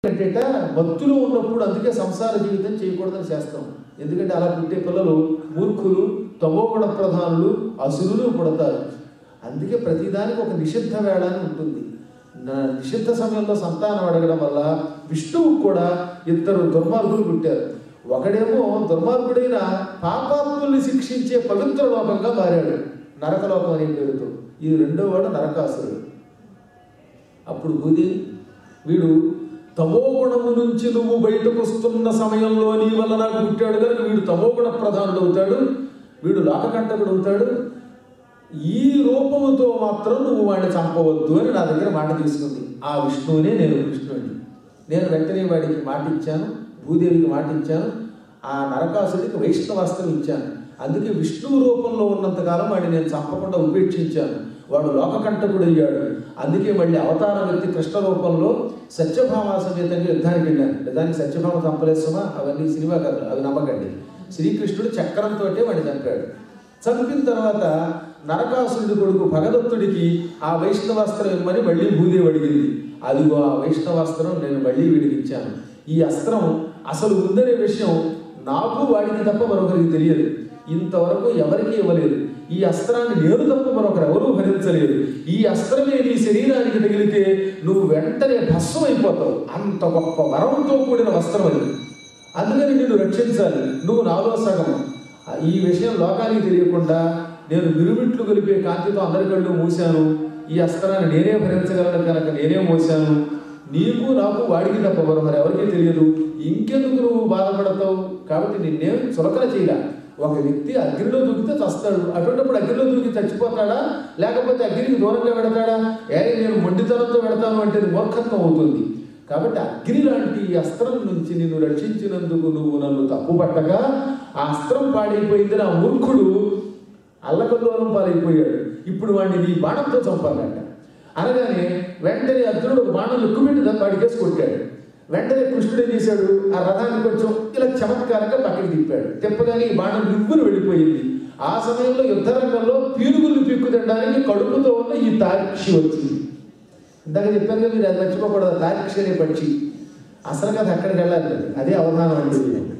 ఏంటంటే భక్తులు ఉన్నప్పుడు అందుకే సంసార జీవితం చేయకూడదని చేస్తాం ఎందుకంటే అలా పుట్టే పిల్లలు మూర్ఖులు తమోగుణ ప్రధానులు అసురులు పుడతారు అందుకే ప్రతిదానికి ఒక నిషిద్ధ వేళ అని ఉంటుంది నా- నిషిద్ధ సమయంలో సంతానం అడగడం వల్ల విష్ణువు కూడా ఇద్దరు దుర్మార్గులు పుట్టారు ఒకడేమో దుర్మార్గుడైన పాపాత్ముల్ని శిక్షించే పవిత్ర లోకంగా మారాడు నరకలోకం అనే పేరుతో ఈ రెండో వాడు నరకాసురుడు అప్పుడు బుధి వీడు తమోగుణము నుంచి నువ్వు బయటకు వస్తున్న సమయంలో నీ వల్ల నాకు పుట్టాడు కనుక వీడు తమోగుణ ప్రధానుడు అవుతాడు వీడు లోకకంటకుడు అవుతాడు ఈ రూపముతో మాత్రం నువ్వు వాడిని చంపవద్దు అని నా దగ్గర మాట తీసుకుంది ఆ విష్ణువునే నేను కృష్ణుడిని నేను వెంటనే వాడికి మాట ఇచ్చాను భూదేవికి మాట ఇచ్చాను ఆ నరకాసుడికి వైష్ణవాస్త్రం ఇచ్చాను అందుకే విష్ణువు రూపంలో ఉన్నంతకాలం వాడిని నేను చంపకుండా ఉపేక్షించాను వాడు లోకకంటకుడు అయ్యాడు అందుకే మళ్ళీ అవతార వ్యక్తి కృష్ణ రూపంలో సత్యభామ సమేతంగా యుద్ధానికి వెళ్ళాను నిజానికి సత్యభామ చంపలేస్తామా అవన్నీ సినిమా కథలు అవి నమ్మకండి శ్రీకృష్ణుడు చక్రంతో వాడిని చంపాడు చంపిన తర్వాత నరకాసురుడి కొడుకు భగదత్తుడికి ఆ వైష్ణవాస్త్రం ఇమ్మని మళ్ళీ భూదేవి అడిగింది అదిగో ఆ వైష్ణవాస్త్రం నేను మళ్ళీ వీడికి ఇచ్చాను ఈ అస్త్రం అసలు ఉందనే విషయం నాకు వాడికి తప్ప మరొకరికి తెలియదు ఇంతవరకు ఎవరికీ ఇవ్వలేదు ఈ అస్త్రాన్ని నేను తప్ప మరొకరు ఎవరూ భరించలేదు ఈ అస్త్రమే నీ శరీరానికి తగిలితే నువ్వు వెంటనే భస్మం అయిపోతావు అంత గొప్ప వరంతో కూడిన వస్త్రం అది అందుకని నిన్ను రక్షించాలి నువ్వు నాలో సగము ఈ విషయం లోకానికి తెలియకుండా నేను మిరుమిట్లు కలిపే కాంతితో అందరి కళ్ళు మూశాను ఈ అస్త్రాన్ని నేనే భరించగలను కనుక నేనే మోసాను నీకు నాకు వాడికి తప్ప మరో మరి ఎవరికీ తెలియదు ఇంకెందుకు నువ్వు బాధపడతావు కాబట్టి నిన్నేం చులకన చేయలే ఒక వ్యక్తి అగ్నిలో దూకితే చస్తాడు అటువంటిప్పుడు అగ్నిలో దూకి చచ్చిపోతాడా లేకపోతే అగ్నికి దూరంగా పెడతాడా ఏ నేను మొండితనంతో పెడతాను అంటే అది మూర్ఖత్వం అవుతుంది కాబట్టి అగ్ని లాంటి ఈ అస్త్రం నుంచి నిన్ను రక్షించినందుకు నువ్వు నన్ను తప్పుపట్టగా ఆ అస్త్రం పాడైపోయింది నా మూర్ఖుడు అల్లకల్లోలం పాలైపోయాడు ఇప్పుడు వాడిని నీ బాణంతో చంపాలంట అనగానే వెంటనే అర్జునుడు ఒక బాణం ఎక్కుపెట్టి దాన్ని వాడికేసి కొట్టాడు వెంటనే కృష్ణుడు ఏం చేశాడు ఆ రథాన్ని కొంచెం ఇలా చమత్కారంగా పక్కకి తిప్పాడు తిప్పగానే ఈ బాణం నివ్వులు వెళ్ళిపోయింది ఆ సమయంలో యుద్ధరంగంలో పీరుగులు పీక్కు తినడానికి కడుపుతో ఉన్న ఈ తాక్షి వచ్చింది ఇందాక చెప్పాను కదా మీరు అది మర్చిపోకూడదు తారీక్ష అనే పక్షి అసలు కథ అక్కడికి వెళ్ళాలి అదే అవధానం అంటే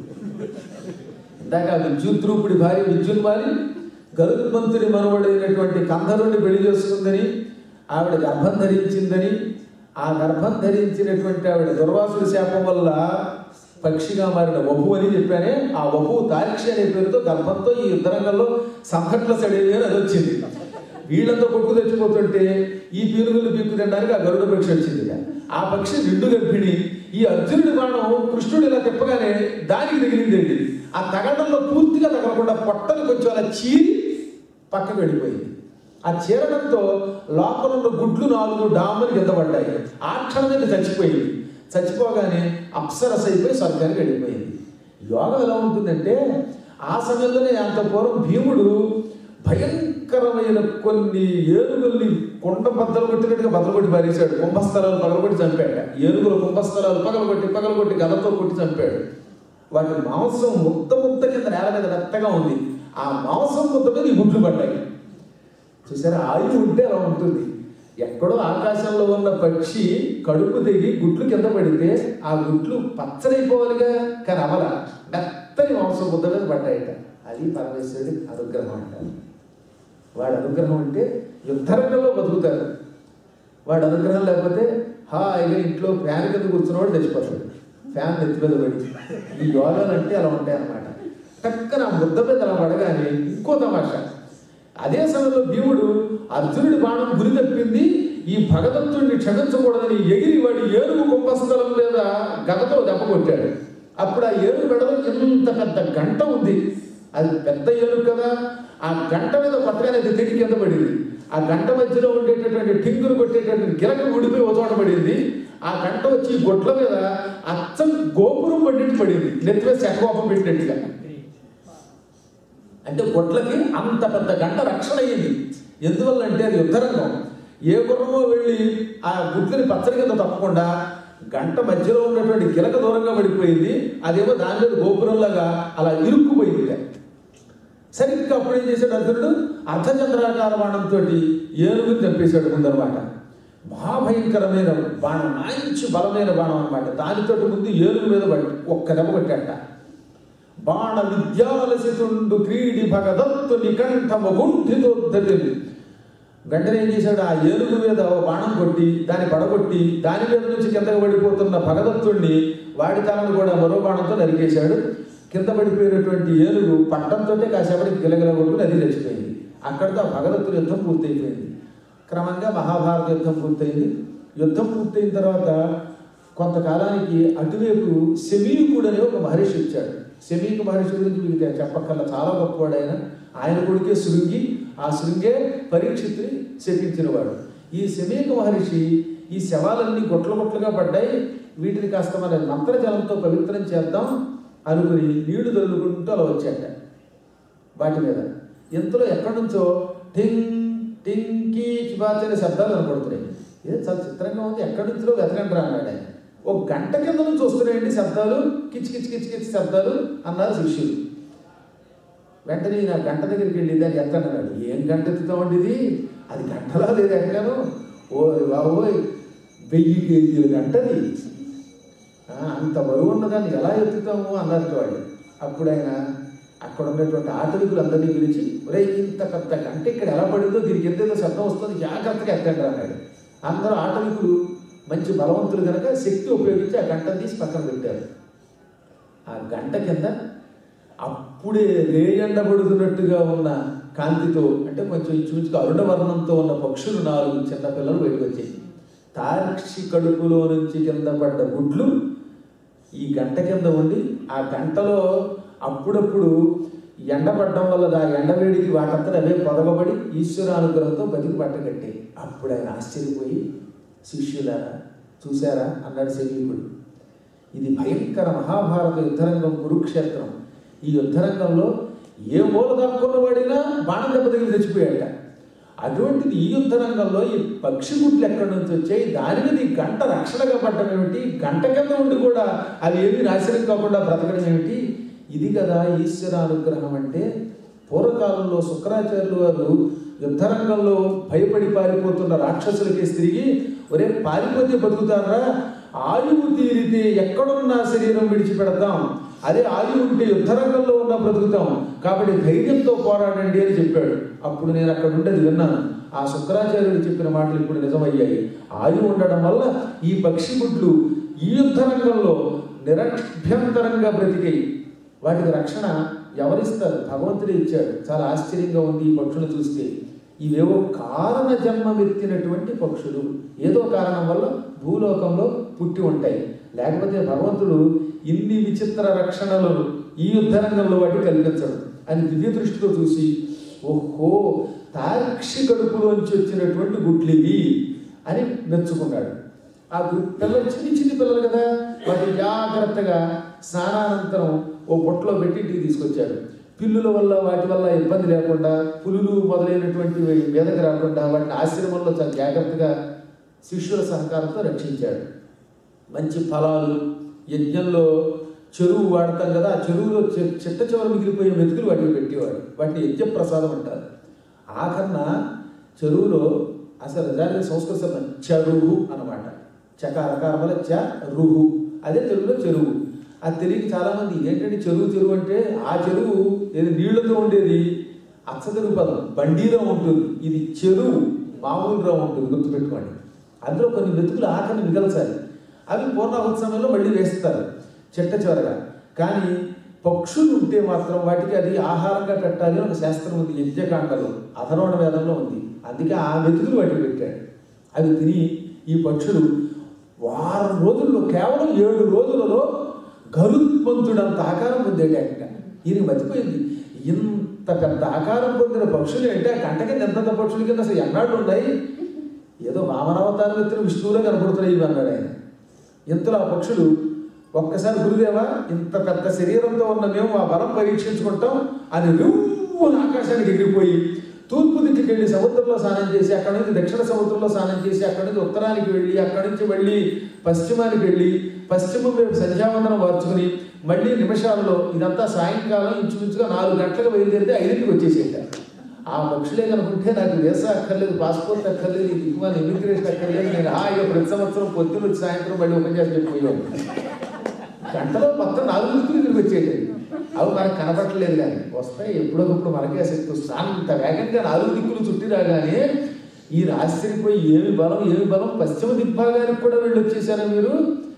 ఇందాక విద్యుద్రూపుడి భార్య విద్యున్మాలి గరుత్మంతుడి మనవడైనటువంటి కంధరుణ్ణి పెళ్లి చేసుకుందని ఆవిడ గర్భం ధరించిందని ఆ గర్భం ధరించినటువంటి ఆవిడ దుర్వాసుడి శాపం వల్ల పక్షిగా మారిన వపు అని చెప్పానే ఆ వపు తారీక్ష అనే పేరుతో గర్భంతో ఈ యుద్ధరంగంలో సంఘటన సడేవి అని అది వచ్చింది వీళ్ళంతా కొట్టుకు తెచ్చిపోతుంటే ఈ పీరుగులు పీక్కు తినడానికి ఆ గరుడ పక్షి వచ్చింది ఆ పక్షి నిండు గర్భిణి ఈ అర్జునుడి బాణం కృష్ణుడు ఇలా తిప్పగానే దానికి తగిలిందండి ఆ తగడంలో పూర్తిగా తగలకుండా పొట్టను కొంచెం అలా చీరి పక్కకు వెళ్ళిపోయింది ఆ చీరడంతో లోపల ఉన్న గుడ్లు నాలుగు డాములు కింద పడ్డాయి ఆ క్షణమే చచ్చిపోయింది చచ్చిపోగానే అప్సరస అయిపోయి స్వర్గానికి వెళ్ళిపోయింది యోగం ఎలా ఉంటుందంటే ఆ సమయంలోనే అంత పూర్వం భీముడు భయంకరమైన కొన్ని ఏనుగుల్ని కొండ బద్దలు కొట్టినట్టుగా బద్దలు కొట్టి పారేశాడు కుంభస్థలాలు పగలగొట్టి చంపాడు ఏనుగుల కుంభస్థలాలు పగలగొట్టి పగలగొట్టి గదతో కొట్టి చంపాడు వాటి మాంసం ముద్ద ముద్ద కింద నేల మీద మెత్తగా ఉంది ఆ మాంసం ముద్ద మీద ఈ గుడ్లు పడ్డాయి చూసారా ఆయువు ఉంటే అలా ఉంటుంది ఎక్కడో ఆకాశంలో ఉన్న పక్షి కడుపు తెగి గుడ్లు కింద పడితే ఆ గుడ్లు పచ్చడైపోవాలిగా కానీ అవల మెత్తని మాంసం ముద్ద మీద పడ్డాయట అది పరమేశ్వరుడి అనుగ్రహం అంటారు వాడి అనుగ్రహం అంటే యుద్ధరంగంలో బతుకుతారు వాడి అనుగ్రహం లేకపోతే హాయిగా ఇంట్లో ఫ్యాన్ కింద కూర్చున్నవాడు చచ్చిపోతాడు ఫ్యాన్ నెత్తి మీద పడి ఈ యోగాలు అంటే అలా ఉంటాయి అన్నమాట టక్కన ఆ ముద్ద మీద అలా పడగానే ఇంకో తమాషా అదే సమయంలో భీముడు అర్జునుడి బాణం గురి తప్పింది ఈ భగదత్తుడిని క్షమించకూడదని ఎగిరి వాడి ఏనుగు కుంభస్థలం మీద గదతో దెబ్బ కొట్టాడు అప్పుడు ఆ ఏనుగు మెడలో ఎంత పెద్ద గంట ఉంది అది పెద్ద ఏనుగు కదా ఆ గంట మీద కొత్తగానే అది తిరిగి కింద పడింది ఆ గంట మధ్యలో ఉండేటటువంటి టింగులు కొట్టేటటువంటి గిలక ఊడిపోయి ఒక చోట పడింది ఆ గంట వచ్చి ఈ గొడ్ల మీద అచ్చం గోపురం పడినట్టు పడింది నెత్తి మీద శటకోపం పెట్టినట్టుగా అంటే గొడ్లకి అంత పెద్ద గంట రక్షణ అయ్యింది ఎందువల్ల అంటే అది యుద్ధరంగం ఏ గుర్రమో వెళ్ళి ఆ గుడ్లని పచ్చడి కింద తప్పకుండా గంట మధ్యలో ఉన్నటువంటి గిలక దూరంగా పడిపోయింది అదేమో దాని మీద గోపురంలాగా అలా ఇరుక్కుపోయింది సరిగ్గా అప్పుడు ఏం చేశాడు అర్జునుడు అర్ధచంద్రాకార బాణంతో ఏనుగుని చంపేశాడు ముందరమాట మహాభయంకరమైన బాణం మంచి బలమైన బాణం అన్నమాట దానితో ముందు ఏనుగు మీద పడి ఒక్క దెబ్బ కొట్టాట బాణ విద్యాలసితుండు క్రీడి భగదత్తు నికంఠము గుంఠితోద్ధతి వెంటనే ఏం చేశాడు ఆ ఏనుగు మీద ఓ బాణం కొట్టి దాన్ని పడగొట్టి దాని మీద నుంచి కిందకు పడిపోతున్న భగదత్తుణ్ణి వాడి తలను కూడా మరో బాణంతో నరికేశాడు కింద పడిపోయినటువంటి ఏనుగు పట్టంతో కాసేపటికి గిలగిల కొట్టుకుని అది చచ్చిపోయింది అక్కడితో ఆ భగదత్తుల యుద్ధం పూర్తయిపోయింది క్రమంగా మహాభారత యుద్ధం పూర్తయింది యుద్ధం పూర్తయిన తర్వాత కొంతకాలానికి అటువైపు శమీకుడు అనే ఒక మహర్షి వచ్చాడు శమీక మహర్షి గురించి మీకు చెప్పక్కర్లా చాలా గొప్పవాడు ఆయన ఆయన కొడుకే శృంగి ఆ శృంగే పరీక్షిత్తుని శపించినవాడు ఈ శమీక మహర్షి ఈ శవాలన్నీ గొట్ల గొట్లుగా పడ్డాయి వీటిని కాస్త మన మంత్రజలంతో పవిత్రం చేద్దాం అనుకుని నీళ్లు తల్లుకుంటూ అలా వచ్చాట వాటి మీద ఇంతలో ఎక్కడి నుంచో టింగ్ టింకీ చిబాచనే శబ్దాలు కనపడుతున్నాయి ఏదో చాలా చిత్రంగా ఉంది ఎక్కడి నుంచో వెతకండి రా అన్నాడు ఆయన ఒక గంట కింద నుంచి వస్తున్నాయండి శబ్దాలు కిచ్ కిచ్ కిచ్ కిచ్ శబ్దాలు అన్నారు శిష్యులు వెంటనే నా గంట దగ్గరికి వెళ్ళి దాన్ని ఎత్తండి అన్నాడు ఏం గంట ఎత్తుతామండి ఇది అది గంటలా లేదు ఎక్కడాను ఓ బాబోయ్ వెయ్యి కేజీల గంటది ఆ, అంత బరువు ఉన్నదాన్ని ఎలా ఎత్తుతాము అన్నారు వాడు అప్పుడు ఆయన అక్కడ ఉన్నటువంటి ఆటవికులు అందరినీ పిలిచి ఒరే ఇంత పెద్ద గంట ఇక్కడ ఎలా పడిందో దీనికి ఎంతేదో శబ్దం వస్తుంది జాగ్రత్తగా ఎత్తండి అన్నాడు అందరూ ఆటవికులు మంచి బలవంతులు కనుక శక్తి ఉపయోగించి ఆ గంటను తీసి పక్కన పెట్టారు ఆ గంట కింద అప్పుడే రేయండబడుతున్నట్టుగా ఉన్న కాంతితో అంటే కొంచెం ఇంచుమించుగా అరుణవర్ణంతో ఉన్న పక్షులు నాలుగు చిన్న పిల్లలు బయటకు వచ్చాయి తార్క్షి కడుపులో నుంచి కింద పడ్డ గుడ్లు ఈ గంట కింద ఉండి ఆ గంటలో అప్పుడప్పుడు ఎండపడడం వల్ల ఆ ఎండవేడికి వాటంతా అవే పొదగబడి ఈశ్వరానుగ్రహంతో బతికి పట్టగట్టాయి అప్పుడు ఆయన ఆశ్చర్యపోయి శిష్యులారా చూశారా అన్నాడు శరీరుడు ఇది భయంకర మహాభారత యుద్ధరంగం కురుక్షేత్రం ఈ యుద్ధరంగంలో ఏ మూల దాక్కున్న వాడినా బాణం దెబ్బ తగిలి చచ్చిపోయాట అటువంటిది ఈ యుద్ధరంగంలో ఈ పక్షి గుడ్లు ఎక్కడి నుంచి వచ్చాయి దాని మీద ఈ గంట రక్షణగా పడ్డం ఏమిటి గంట కింద ఉండి కూడా అవి ఏమీ నాశనం కాకుండా బ్రతకడం ఏమిటి ఇది కదా ఈశ్వర అనుగ్రహం అంటే పూర్వకాలంలో శుక్రాచార్యులు వారు యుద్ధరంగంలో భయపడి పారిపోతున్న రాక్షసులకి తిరిగి ఒరే పారిపోతే బతుకుతారా ఆయువు తీరితే ఎక్కడున్నా శరీరం విడిచిపెడతాం అదే ఆయువు ఉంటే యుద్ధరంగంలో ఉన్న బ్రతుకుతాం కాబట్టి ధైర్యంతో పోరాడండి అని చెప్పాడు అప్పుడు నేను అక్కడ ఉండేది విన్నాను ఆ శుక్రాచార్యుడు చెప్పిన మాటలు ఇప్పుడు నిజమయ్యాయి ఆయువు ఉండడం వల్ల ఈ పక్షి గుడ్లు ఈ యుద్ధరంగంలో నిరభ్యంతరంగా బ్రతికాయి వాటికి రక్షణ ఎవరిస్తారు భగవంతుడే ఇచ్చాడు చాలా ఆశ్చర్యంగా ఉంది ఈ పక్షులు చూస్తే ఇవేవో కారణ జన్మమెత్తినటువంటి పక్షులు ఏదో కారణం వల్ల భూలోకంలో పుట్టి ఉంటాయి లేకపోతే భగవంతుడు ఇన్ని విచిత్ర రక్షణలను ఈ యుద్ధరంగంలో వాటికి కల్పించడు అని దివ్య దృష్టితో చూసి ఓహో తార్క్షి కడుపులోంచి వచ్చినటువంటి గుడ్లివి అని మెచ్చుకున్నాడు ఆ గు- పిల్లలు చిన్ని చిన్ని పిల్లలు కదా వాటిని జాగ్రత్తగా స్నానానంతరం ఓ బొట్లో పెట్టి ఇంటికి తీసుకొచ్చాడు పిల్లుల వల్ల వాటి వల్ల ఇబ్బంది లేకుండా పులులు మొదలైనటువంటివి మీదకి రాకుండా వాటిని ఆశ్రమంలో చాలా జాగ్రత్తగా శిష్యుల సహకారంతో రక్షించాడు మంచి ఫలాలు యజ్ఞంలో చెరువు వాడతాం కదా ఆ చెరువులో చె- చిట్ట చివర మిగిలిపోయే మెతుకులు వాటికి పెట్టేవాడు వాటిని యజ్ఞ ప్రసాదం అంటారు ఆఖరణ చెరువులో అసలు నిజానికి సంస్కృత శబ్దం చరువు అన్నమాట చకారకార వల్ల చ రుహు అదే తెలుగులో చెరువు అది తెలియక చాలామంది ఏంటంటే చెరువు చెరువు అంటే ఆ చెరువు ఏది నీళ్లతో ఉండేది అచ్చతెరుగు పదం బండిలో ఉంటుంది ఇది చెరువు మామూలుగా ఉంటుంది గుర్తుపెట్టుకోండి అందులో కొన్ని మెతుకులు ఆఖరిని మిగల్చాలి అవి పూర్ణాహుతి సమయంలో మళ్ళీ వేస్తారు చిట్ట చివరగా కానీ పక్షులు ఉంటే మాత్రం వాటికి అది ఆహారంగా పెట్టాలి అని ఒక శాస్త్రం ఉంది యజ్ఞకాండలో అధర్వణ వేదంలో ఉంది అందుకే ఆ మెతుకులు వాటికి పెట్టాడు అవి తిని ఈ పక్షులు వారం రోజుల్లో కేవలం ఏడు రోజులలో గరుత్మంతుడంత ఆకారం పొందేటాక ఈయన మతిపోయింది ఇంత పెద్ద ఆకారం పొందిన పక్షులు అంటే ఆ గంట కింద ఎంత పెద్ద పక్షుల కింద అసలు ఎన్నాళ్ళు ఉన్నాయి ఏదో వామనావతారం ఎత్తిన విష్ణువులో కనపడుతున్నాయి ఇవి అన్నాడు ఆయన ఇంతలో ఆ పక్షులు ఒక్కసారి గురుదేవా ఇంత పెద్ద శరీరంతో ఉన్న మేము ఆ బలం పరీక్షించుకుంటాం అని రువ్వున ఆకాశానికి ఎగిరిపోయి తూర్పు దిక్కుకి వెళ్ళి సముద్రంలో స్నానం చేసి అక్కడ నుంచి దక్షిణ సముద్రంలో స్నానం చేసి అక్కడ నుంచి ఉత్తరానికి వెళ్ళి అక్కడి నుంచి మళ్ళీ పశ్చిమానికి వెళ్ళి పశ్చిమం వైపు సంధ్యావందనం వార్చుకుని మళ్ళీ నిమిషాల్లో ఇదంతా సాయంకాలం ఇంచుమించుగా నాలుగు గంటలకు బయలుదేరితే ఐదింటికి వచ్చేసేట ఆ పక్షులే కనుకుంటే నాకు వీసా అక్కర్లేదు పాస్పోర్ట్ అక్కర్లేదు ఈ దిగుమాల ఇమిగ్రేషన్ అక్కర్లేదు నేను హాయిగా ప్రతి సంవత్సరం పొద్దున్న వచ్చి సాయంత్రం మళ్ళీ ఓపెన్ చేసి చెప్పిపోయాను గంటలో మొత్తం నాలుగు దిక్కులు తిరిగి వచ్చేది అవి మనకు కనపడలేదు కానీ వస్తాయి ఎప్పుడొకప్పుడు మనకే శక్తి వస్తుంది అంత వేగంగా నాలుగు దిక్కులు చుట్టి రాగానే ఈ ఆశ్చర్యపోయి ఏమి బలం ఏమి బలం పశ్చిమ దిగ్భాగానికి కూడా వెళ్ళి వచ్చేసారా మీరు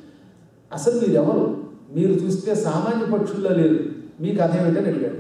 అసలు మీరు ఎవరు మీరు చూస్తే సామాన్య పక్షుల్లో లేరు మీ కథ ఏమిటని అడిగాడు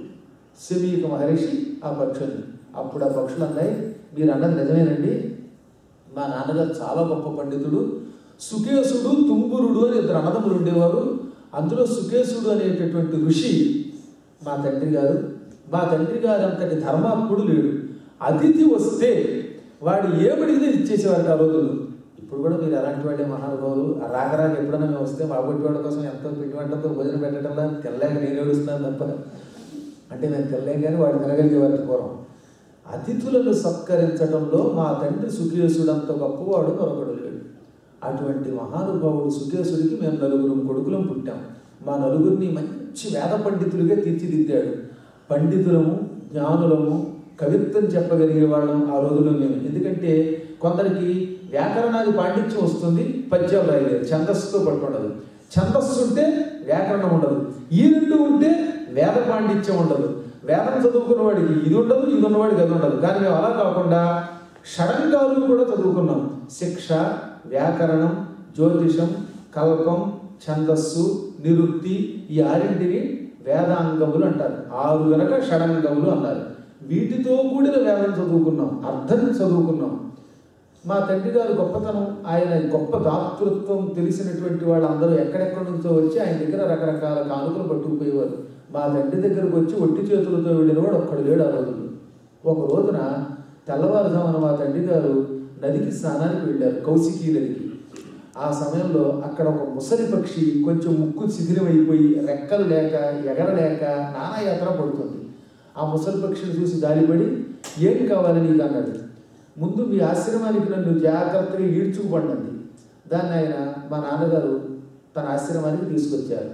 శమీక మహర్షి ఆ పక్షుల్ని అప్పుడు ఆ పక్షులు అన్నాయి మీరు అన్నది నిజమేనండి మా నాన్నగారు చాలా గొప్ప పండితుడు సుకేశుడు తుంబురుడు అని ఇద్దరు అన్నదమ్ములు ఉండేవారు అందులో సుకేశుడు అనేటటువంటి ఋషి మా తండ్రి గారు మా తండ్రి గారు అంతటి ధర్మాత్ముడు లేడు అతిథి వస్తే వాడు ఏమడిగితే ఇచ్చేసేవారు ఆ రోజుల్లో ఇప్పుడు కూడా మీరు అలాంటి వాళ్ళే మహానుభావులు ఆ రాక రాక ఎప్పుడైనా మేము వస్తే మా కొట్టి వాళ్ళ కోసం ఎంతో పిండి వంటతో భోజనం పెట్టడంలా తెల్లాక నేను ఏడుస్తున్నాను తప్ప అంటే నేను తెల్లాక కానీ వాడు తినగలిగే వారికి పూర్వం అతిథులను సత్కరించడంలో మా తండ్రి సుఖేశుడంత గొప్పవాడు మరొకడు లేడు అటువంటి మహానుభావుడు సుఖేశుడికి మేము నలుగురు కొడుకులం పుట్టాం మా నలుగురిని మంచి వేద పండితులుగా తీర్చిదిద్దాడు పండితులము జ్ఞానులము కవిత్వం చెప్పగలిగే వాళ్ళం ఆ రోజుల్లో మేము ఎందుకంటే కొందరికి వ్యాకరణాది పాండిత్యం వస్తుంది పద్యం రాయలేదు ఛందస్సుతో పట్టుకుండదు ఛందస్సు ఉంటే వ్యాకరణం ఉండదు ఈ రెండు ఉంటే వేద పాండిత్యం ఉండదు వేదం చదువుకున్న వాడికి ఇది ఉండదు ఇది ఉన్నవాడికి అది ఉండదు కానీ మేము అలా కాకుండా షడంగాలు కూడా చదువుకున్నాం శిక్ష వ్యాకరణం జ్యోతిషం కల్పం ఛందస్సు నిరుక్తి ఈ ఆరింటిని వేదాంగములు అంటారు ఆరు గనక షడంగములు అన్నారు వీటితో కూడిన వేదం చదువుకున్నాం అర్థం చదువుకున్నాం మా తండ్రి గారు గొప్పతనం ఆయన గొప్ప దాతృత్వం తెలిసినటువంటి వాళ్ళందరూ ఎక్కడెక్కడి నుంచో వచ్చి ఆయన దగ్గర రకరకాల కానుకలు పట్టుకుపోయేవారు మా తండ్రి దగ్గరకు వచ్చి ఒట్టి చేతులతో వెళ్ళిన వాడు ఒక్కడు లేడు ఆ రోజులు ఒక రోజున తెల్లవారుజామున మా తండ్రి గారు నదికి స్నానానికి వెళ్ళారు కౌశికీ నదికి ఆ సమయంలో అక్కడ ఒక ముసలి పక్షి కొంచెం ముక్కు శిథిలమైపోయి రెక్కలు లేక ఎగరలేక నానా యాత్ర పడుతుంది ఆ ముసలి పక్షిని చూసి జాలిపడి ఏం కావాలి నీకు అన్నాడు ముందు మీ ఆశ్రమానికి నన్ను జాగ్రత్తగా ఈడ్చుకుపడండి దాన్ని ఆయన మా నాన్నగారు తన ఆశ్రమానికి తీసుకొచ్చారు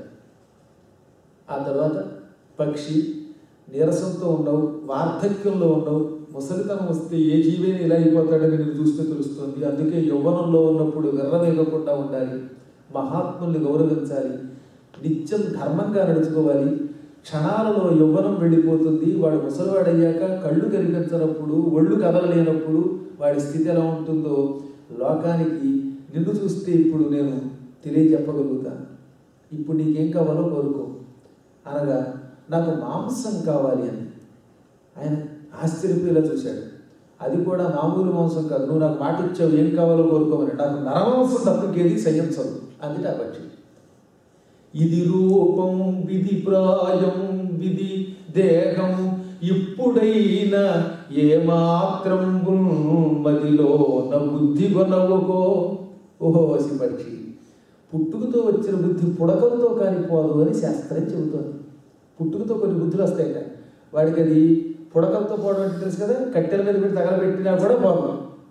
ఆ తర్వాత పక్షి నీరసంతో ఉండవు వార్ధక్యంలో ఉండవు ముసలితనం వస్తే ఏ జీవైనా ఇలా అయిపోతాడని నేను చూస్తే తెలుస్తుంది అందుకే యవ్వనంలో ఉన్నప్పుడు విర్రవేగకుండా ఉండాలి మహాత్ముల్ని గౌరవించాలి నిత్యం ధర్మంగా నడుచుకోవాలి క్షణాలలో యవ్వనం వెళ్ళిపోతుంది వాడు ముసలివాడయ్యాక కళ్ళు కనిపించినప్పుడు ఒళ్ళు కదలలేనప్పుడు వాడి స్థితి ఎలా ఉంటుందో లోకానికి నిన్ను చూస్తే ఇప్పుడు నేను తెలియజెప్పగలుగుతాను ఇప్పుడు నీకేం కావాలో కోరుకో అనగా నాకు మాంసం కావాలి అని ఆయన ఆశ్చర్యపోయేలా చూశాడు అది కూడా మామూలు మాంసం కాదు నువ్వు నాకు మాట ఇచ్చావు ఏం కావాలో కోరుకోమని నాకు నరమాంసం తప్పకేది సహించదు అందుకే ఆ పక్షి ఇది రూపం విధి ప్రాయం విధి దేహం ఇప్పుడైనా ఏమాత్రం మదిలో నా బుద్ధి కొనవుకో ఓహో పక్షి పుట్టుకతో వచ్చిన బుద్ధి పుడకలతో కానిపోదు అని శాస్త్రం చెబుతోంది పుట్టుకతో కొన్ని బుద్ధులు వస్తాయట వాడికి అది పుడకలతో పోవడం అంటే తెలుసు కదా కట్టెల మీద పెట్టి తగలబెట్టినా కూడా పోదు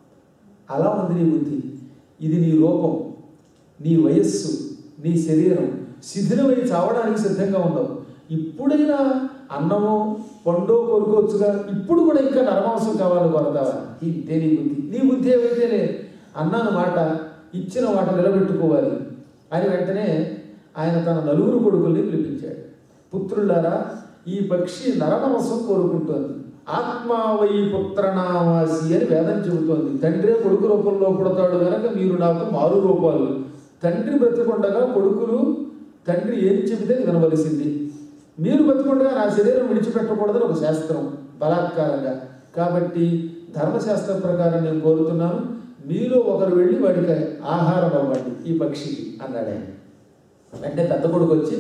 అలా ఉంది నీ బుద్ధి ఇది నీ రూపం నీ వయస్సు నీ శరీరం శిథిలమై చావడానికి సిద్ధంగా ఉండవు ఇప్పుడైనా అన్నమో పండో కొనుక్కోవచ్చుగా ఇప్పుడు కూడా ఇంకా నరమాంసం కావాలని కొరదావా ఇంతే నీ బుద్ధి నీ బుద్ధి ఏమైతేనే అన్నాను మాట ఇచ్చిన మాట నిలబెట్టుకోవాలి అని వెంటనే ఆయన తన నలుగురు కొడుకుల్ని పిలిపించాడు పుత్రులారా ఈ పక్షి నరమాంసం కోరుకుంటోంది ఆత్మావై పుత్రనామాసి అని వేదం చెబుతోంది తండ్రే కొడుకు రూపంలో పుడతాడు కనుక మీరు నాకు మారు రూపాలు తండ్రి బ్రతికొండగా కొడుకులు తండ్రి ఏం చెబితే అది వినవలసింది మీరు బతికొండగా నా శరీరం విడిచిపెట్టకూడదని ఒక శాస్త్రం బలాత్కారంగా కాబట్టి ధర్మశాస్త్రం ప్రకారం నేను కోరుతున్నాను మీలో ఒకరు వెళ్ళి వాడికి ఆహారం అవ్వండి ఈ పక్షికి అన్నాడు ఆయన అంటే పెద్ద కొడుకు వచ్చి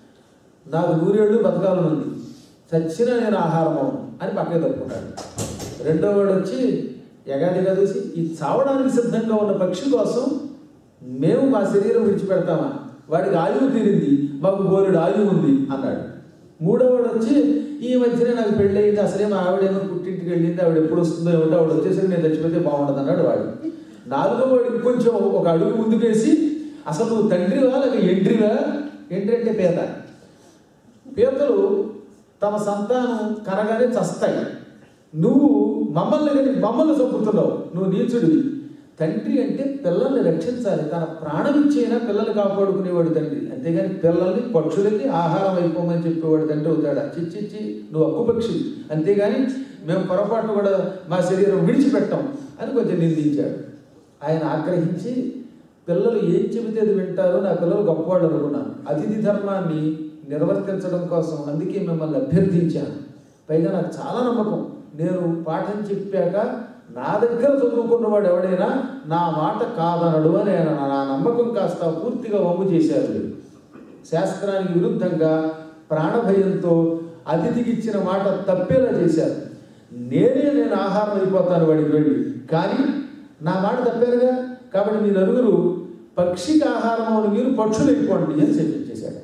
నాకు నూరేళ్ళు బతకాలనుంది చచ్చినా నేను ఆహారం అవ్వను అని పక్కకి తప్పుకుంటాడు రెండో వాడు వచ్చి ఎగాదిగా చూసి ఈ చావడానికి సిద్ధంగా ఉన్న పక్షి కోసం మేము మా శరీరం విడిచిపెడతామా వాడికి ఆయువు తీరింది మాకు బోరుడు ఆయువు ఉంది అన్నాడు మూడోవాడు వచ్చి ఈ మధ్యనే నాకు పెళ్ళయింది అసలే మా ఆవిడేమో పుట్టింటికి వెళ్ళింది ఆవిడ ఎప్పుడు వస్తుందో ఏమిటో ఆవిడ వచ్చేసరికి నేను చచ్చిపోతే బాగుండదు అన్నాడు వాడు నాలుగో వాడికి కొంచెం ఒక అడుగు ముందుకేసి అసలు నువ్వు తండ్రివా లేక ఎంట్రివా ఎంట్రీ అంటే పేద పీతలు తమ సంతానం కనగానే చస్తాయి నువ్వు మమ్మల్ని కానీ మమ్మల్ని చంపుతున్నావు నువ్వు నీచుడివి తండ్రి అంటే పిల్లల్ని రక్షించాలి తన ప్రాణం ఇచ్చైనా పిల్లల్ని కాపాడుకునేవాడు తండ్రి అంతేగాని పిల్లల్ని పక్షులకి ఆహారం అయిపోమని చెప్పేవాడు తండ్రి అవుతాడా చిచ్చిచ్చి నువ్వు అక్కు పక్షి అంతేగాని మేము పొరపాటు కూడా మా శరీరం విడిచిపెట్టాం అని కొంచెం నిందించాడు ఆయన ఆగ్రహించి పిల్లలు ఏం చెబితే అది వింటారో నా పిల్లలు గొప్పవాళ్ళు అనుకున్నాను అతిథి ధర్మాన్ని నిర్వర్తించడం కోసం అందుకే మిమ్మల్ని అభ్యర్థించాను పైగా నాకు చాలా నమ్మకం నేను పాఠం చెప్పాక నా దగ్గర చదువుకున్నవాడు ఎవడైనా నా మాట కాదనడు అని ఆయన నా నమ్మకం కాస్త పూర్తిగా వమ్ము చేశారు వీళ్ళు. శాస్త్రానికి విరుద్ధంగా ప్రాణభయంతో అతిథికి ఇచ్చిన మాట తప్పేలా చేశారు నేనే నేను ఆహారం అయిపోతాను వాడికి వెళ్ళి కానీ నా మాట తప్పారుగా కాబట్టి మీ నలుగురు పక్షికి ఆహారం అని మీరు పక్షులు అయిపోండి అని చెప్పించేశాడు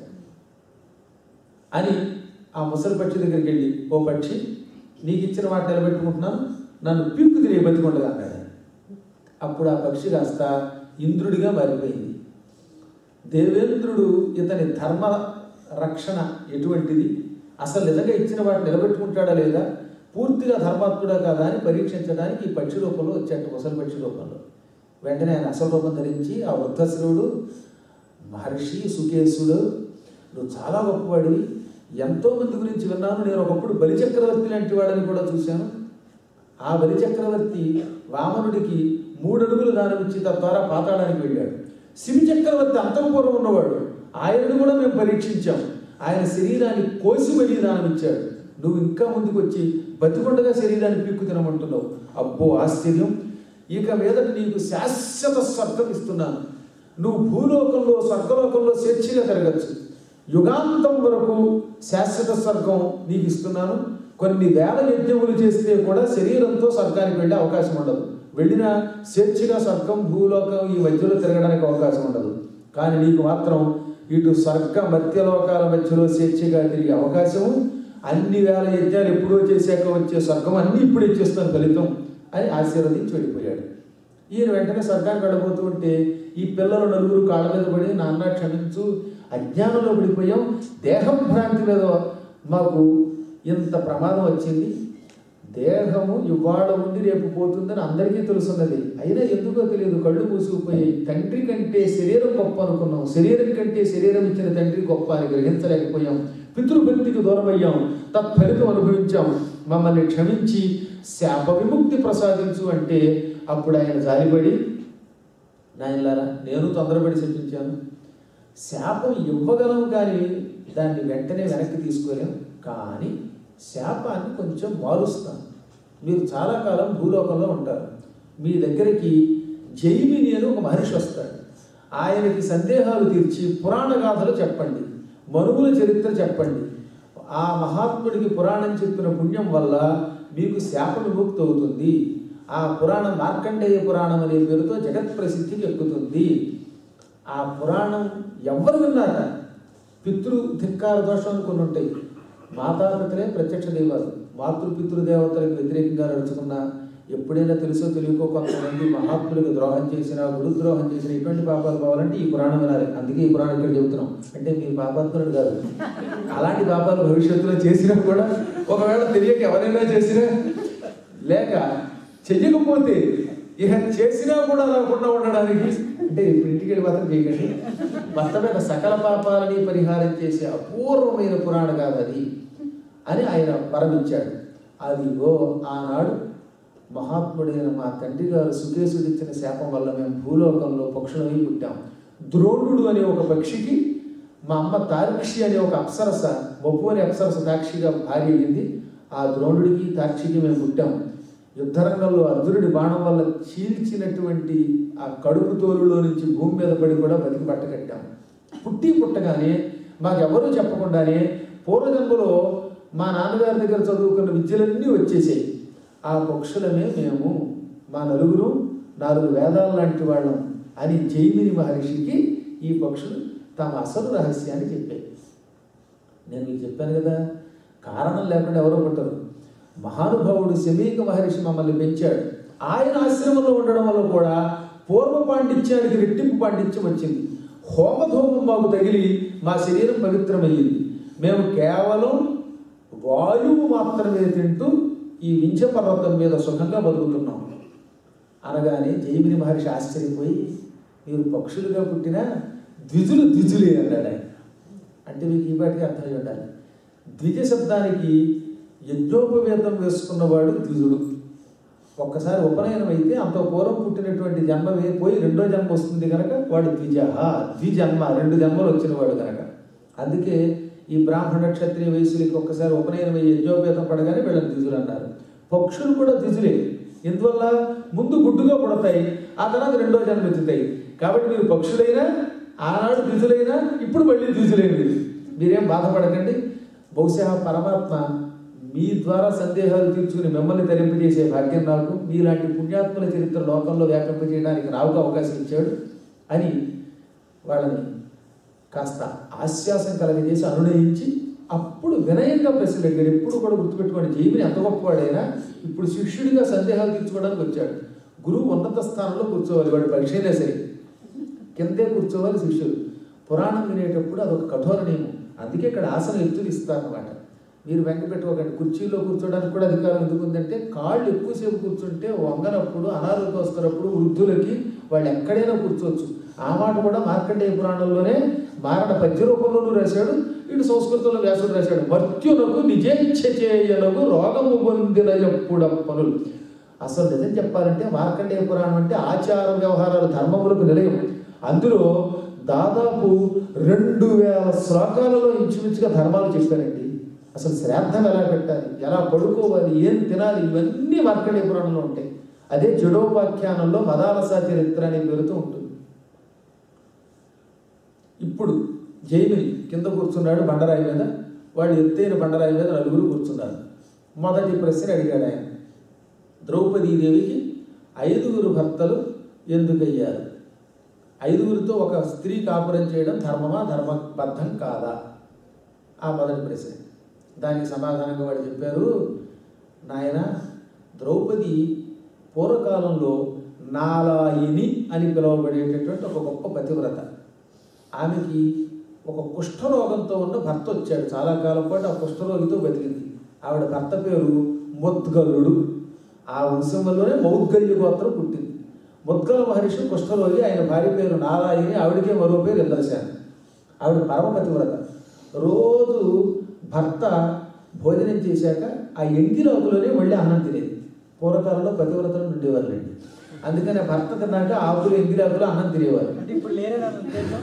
అని ఆ ముసలి పక్షి దగ్గరికి వెళ్ళి ఓ పక్షి నీకు ఇచ్చిన మాట నిలబెట్టుకుంటున్నాను నన్ను పీక్కు తినే బతికొండగా అన్నాడు ఆయన. అప్పుడు ఆ పక్షి కాస్త ఇంద్రుడిగా మారిపోయింది దేవేంద్రుడు ఇతని ధర్మ రక్షణ ఎటువంటిది అసలు నిజంగా ఇచ్చిన వాటి నిలబెట్టుకుంటాడా లేదా పూర్తిగా ధర్మాత్ముడా కాదా అని పరీక్షించడానికి ఈ పక్షి రూపంలో వచ్చాడు ముసలి పక్షి రూపంలో వెంటనే ఆయన అసలు రూపం ధరించి ఆ వృద్ధశ్రువుడు మహర్షి సుకేశుడు నువ్వు చాలా గొప్పవాడివి ఎంతో మంది గురించి విన్నాను నేను ఒకప్పుడు బలిచక్రవర్తి లాంటి వాడని కూడా చూశాను ఆ బలిచక్రవర్తి వామనుడికి మూడు అడుగులు దానం ఇచ్చి తద్వారా పాతాళానికి వెళ్ళాడు శివి చక్రవర్తి అంతఃపూర్వం ఉన్నవాడు ఆయనను కూడా మేము పరీక్షించాం ఆయన శరీరాన్ని కోసి మరీ దానం ఇచ్చాడు నువ్వు ఇంకా ముందుకు వచ్చి బతికొండగా శరీరాన్ని పీక్కు తినమంటున్నావు అబ్బో ఆశ్చర్యం ఇక మీదట నీకు శాశ్వత స్వర్గం ఇస్తున్నాను నువ్వు భూలోకంలో స్వర్గలోకంలో స్వేచ్ఛగా తిరగచ్చు యుగాంతం వరకు శాశ్వత స్వర్గం నీకు ఇస్తున్నాను కొన్ని వేల యజ్ఞములు చేస్తే కూడా శరీరంతో స్వర్గానికి వెళ్ళే అవకాశం ఉండదు వెళ్ళినా స్వేచ్ఛగా స్వర్గం భూలోకం ఈ మధ్యలో తిరగడానికి అవకాశం ఉండదు కానీ నీకు మాత్రం ఇటు స్వర్గ మధ్యలోకాల మధ్యలో స్వేచ్ఛగా తిరిగే అవకాశము అన్ని వేల యజ్ఞాలు ఎప్పుడో చేశాక వచ్చే స్వర్గం అన్నీ ఇప్పుడు ఇచ్చేస్తాను ఫలితం అని ఆశీర్వదించి వెళ్ళిపోయాడు ఈయన వెంటనే స్వర్గానికి వెళ్ళబోతూ ఉంటే ఈ పిల్లలు నలుగురు కాళ్ళ మీద పడి నాన్న క్షమించు అజ్ఞానంలో పడిపోయాం దేహం భ్రాంతి మీద మాకు ఇంత ప్రమాదం వచ్చింది దేహము ఇవాళ ఉండి రేపు పోతుందని అందరికీ తెలుసున్నది అయినా ఎందుకో తెలియదు కళ్ళు మూసుకుపోయాయి తండ్రి కంటే శరీరం గొప్ప అనుకున్నాం శరీరం కంటే శరీరం ఇచ్చిన తండ్రి గొప్ప అని గ్రహించలేకపోయాం పితృభక్తికి దూరం అయ్యాం తత్ఫలితం అనుభవించాం మమ్మల్ని క్షమించి శాప విముక్తి ప్రసాదించు అంటే అప్పుడు ఆయన జాలిపడి నాయనలారా నేను తొందరపడి శపించాను శాపం ఇవ్వగలం కానీ దాన్ని వెంటనే వెనక్కి తీసుకోలేం కానీ శాపాన్ని కొంచెం మారుస్తాను మీరు చాలా కాలం భూలోకంలో ఉంటారు మీ దగ్గరికి జైమిని అని ఒక మహర్షి వస్తాడు ఆయనకి సందేహాలు తీర్చి పురాణ గాథలు చెప్పండి మనుగుల చరిత్ర చెప్పండి ఆ మహాత్ముడికి పురాణం చెప్పిన పుణ్యం వల్ల మీకు శాప విముక్తి అవుతుంది ఆ పురాణం మార్కండేయ పురాణం అనే పేరుతో జగత్ ప్రసిద్ధికి ఎక్కుతుంది ఆ పురాణం ఎవరు విన్నారా పితృ ధిక్కార దోషాలు కొన్ని ఉంటాయి మాతాపితలే ప్రత్యక్ష దైవాలు మాతృ పితృదేవతలకు వ్యతిరేకంగా నడుచుకున్నా ఎప్పుడైనా తెలుసో తెలియకో కొంతమంది మహాత్ములకు ద్రోహం చేసినా గురు ద్రోహం చేసిన ఇటువంటి పాపాలు కావాలంటే ఈ పురాణం వినాలి అందుకే ఈ పురాణం ఇక్కడ చెబుతున్నాం అంటే మీరు పాపాత్ముడు కాదు అలాంటి పాపాలు భవిష్యత్తులో చేసినా కూడా ఒకవేళ తెలియక ఎవరైనా చేసినా లేక చెయ్యకపోతే ఇక చేసినా కూడా రాకుండా ఉండడానికి అంటే ఇప్పుడు ఇంటికి వెళ్ళి మాత్రం చేయకండి మొత్తమైన సకల పాపాలని పరిహారం చేసే అపూర్వమైన పురాణ కాదు అది అని ఆయన వరమిచ్చాడు అదిగో ఆనాడు మహాత్ముడైన మా తండ్రి గారు సుకేశుడు ఇచ్చిన శాపం వల్ల మేము భూలోకంలో పక్షులమై పుట్టాం ద్రోణుడు అనే ఒక పక్షికి మా అమ్మ తార్క్షి అనే ఒక అప్సరస మబ్బు అనే అప్సరస తాక్షిగా భార్య అయ్యింది ఆ ద్రోణుడికి తాక్షికి మేము పుట్టాం యుద్ధరంగంలో అర్జునుడి బాణం వల్ల చీల్చినటువంటి ఆ కడుపు తోలులో నుంచి భూమి మీద పడి కూడా బతికి పట్టకట్టాం పుట్టి పుట్టగానే మాకెవరూ చెప్పకుండానే పూర్వజన్మలో మా నాన్నగారి దగ్గర చదువుకున్న విద్యలన్నీ వచ్చేసాయి ఆ పక్షులమే మేము మా నలుగురు నాలుగు వేదాలు లాంటి వాళ్ళం అని జైమిని మహర్షికి ఈ పక్షులు తమ అసలు రహస్యాన్ని చెప్పాయి నేను మీకు చెప్పాను కదా కారణం లేకుండా ఎవరో పుట్టరు మహానుభావుడు శమీక మహర్షి మమ్మల్ని పెంచాడు ఆయన ఆశ్రమంలో ఉండడం వల్ల కూడా పూర్వ పాండిత్యానికి రెట్టింపు పాండిత్యం వచ్చింది హోమధూమం మాకు తగిలి మా శరీరం పవిత్రమయ్యింది మేము కేవలం వాయువు మాత్రమే తింటూ ఈ వింధ్య పర్వతం మీద సుఖంగా బతుకుతున్నాం అనగానే జైమిని మహర్షి ఆశ్చర్యపోయి మీరు పక్షులుగా పుట్టిన ద్విజులు ద్విజులే అన్నాడు ఆయన అంటే మీకు ఈ పాటికి అర్థమై ఉండాలి ద్విజ శబ్దానికి యజ్ఞోపవేతం వేసుకున్నవాడు ద్విజుడు ఒక్కసారి ఉపనయనం అయితే అంత పూర్వం పుట్టినటువంటి జన్మ వే- పోయి రెండో జన్మ వస్తుంది కనుక వాడు ద్విజ ద్విజన్మ రెండు జన్మలు వచ్చినవాడు కనుక అందుకే ఈ బ్రాహ్మణ క్షత్రియ వయసులకి ఒక్కసారి ఉపనయనం అయ్యి యజ్ఞోపేతం పడగానే వీళ్ళని ద్విజులు అన్నారు పక్షులు కూడా ద్విజులే ఎందువల్ల ముందు గుడ్డుగా పుడతాయి ఆ తర్వాత రెండో జన్మ ఎత్తుతాయి కాబట్టి మీరు పక్షులైనా ఆనాడు ద్విజులైనా ఇప్పుడు మళ్ళీ ద్విజులైంది మీరేం బాధపడకండి బహుశా పరమాత్మ మీ ద్వారా సందేహాలు తీర్చుకుని మిమ్మల్ని తరింపజేసే భాగ్యం నాకు మీలాంటి పుణ్యాత్మల చరిత్ర లోకంలో వ్యాపింపజేయడానికి నాకు అవకాశం ఇచ్చాడు అని వాళ్ళని కాస్త ఆశ్వాసం కలగజేసి అనునయించి అప్పుడు వినయంగా ప్రశ్నలు అడిగాడు ఎప్పుడు కూడా గుర్తుపెట్టుకోండి జైమిని ఎంత గొప్పవాడైనా ఇప్పుడు శిష్యుడిగా సందేహాలు తీర్చుకోవడానికి వచ్చాడు గురువు ఉన్నత స్థానంలో కూర్చోవాలి వాడు పరీక్షైనా సరే కిందే కూర్చోవాలి శిష్యుడు పురాణం వినేటప్పుడు అదొక కఠోర నియమం అందుకే ఇక్కడ ఆసనం ఎత్తులు ఇస్తారనమాట మీరు వెంక పెట్టుకోకండి కుర్చీలో కూర్చోడానికి కూడా అధికారం ఎందుకు ఉందంటే కాళ్ళు ఎక్కువసేపు కూర్చుంటే వంగనప్పుడు అనారోగ్యం వస్తున్నప్పుడు వృద్ధులకి వాళ్ళు ఎక్కడైనా కూర్చోవచ్చు ఆ మాట కూడా మార్కండేయ పురాణంలోనే మారణ పద్య రూపంలోనూ రాశాడు ఇటు సంస్కృతంలో వ్యాసుడు రాశాడు మర్త్యునకు నిజేచ్ఛ చేయనకు రోగము పొందిన ఎప్పుడప్పనులు అసలు నిజం చెప్పాలంటే మార్కండేయ పురాణం అంటే ఆచార వ్యవహారాలు ధర్మములకు నిలయం అందులో దాదాపు రెండు వేల శ్లోకాలలో ఇంచుమించుగా ధర్మాలు చెప్పారండి అసలు శ్రాద్ధం ఎలా పెట్టాలి ఎలా పడుకోవాలి ఏం తినాలి ఇవన్నీ మార్కండేయ పురాణంలో ఉంటాయి అదే జడోపాఖ్యానంలో మదాలస చరిత్ర అనే పేరుతో ఉంటుంది ఇప్పుడు జైమిని కింద కూర్చున్నాడు బండరాయి మీద వాడు ఎత్తైన బండరాయి మీద నలుగురు కూర్చున్నారు మొదటి ప్రశ్న అడిగాడు ఆయన ద్రౌపదీదేవికి ఐదుగురు భర్తలు ఎందుకయ్యారు ఐదుగురితో ఒక స్త్రీ కాపురం చేయడం ధర్మమా ధర్మబద్ధం కాదా ఆ మొదటి ప్రశ్న దానికి సమాధానంగా వాడు చెప్పారు నాయన ద్రౌపది పూర్వకాలంలో నాలాయిని అని పిలువబడేటటువంటి ఒక గొప్ప పతివ్రత ఆమెకి ఒక కుష్ఠరోగంతో ఉన్న భర్త వచ్చాడు చాలా కాలం పాటు ఆ కుష్ఠరోగితో బతికింది ఆవిడ భర్త పేరు ముద్గలుడు ఆ వంశం వల్లనే మౌద్గల్య గోత్రం పుట్టింది ముద్గల మహర్షి కుష్ఠరోగి ఆయన భార్య పేరు నారాయణి ఆవిడకే మరో పేరు ఇంద్రశాన ఆవిడ పరమపతివ్రత రోజు భర్త భోజనం చేశాక ఆ ఎంగిరాకులోనే మళ్ళీ అన్నం తినేది పూర్వకాలంలో పతివ్రతలు ఉండేవాళ్ళండి అందుకని ఆ భర్త తిన్నాక ఆకులు ఎంగిరాకులు అన్నం తినేవారు అంటే ఇప్పుడు లేరే నా ఉద్దేశం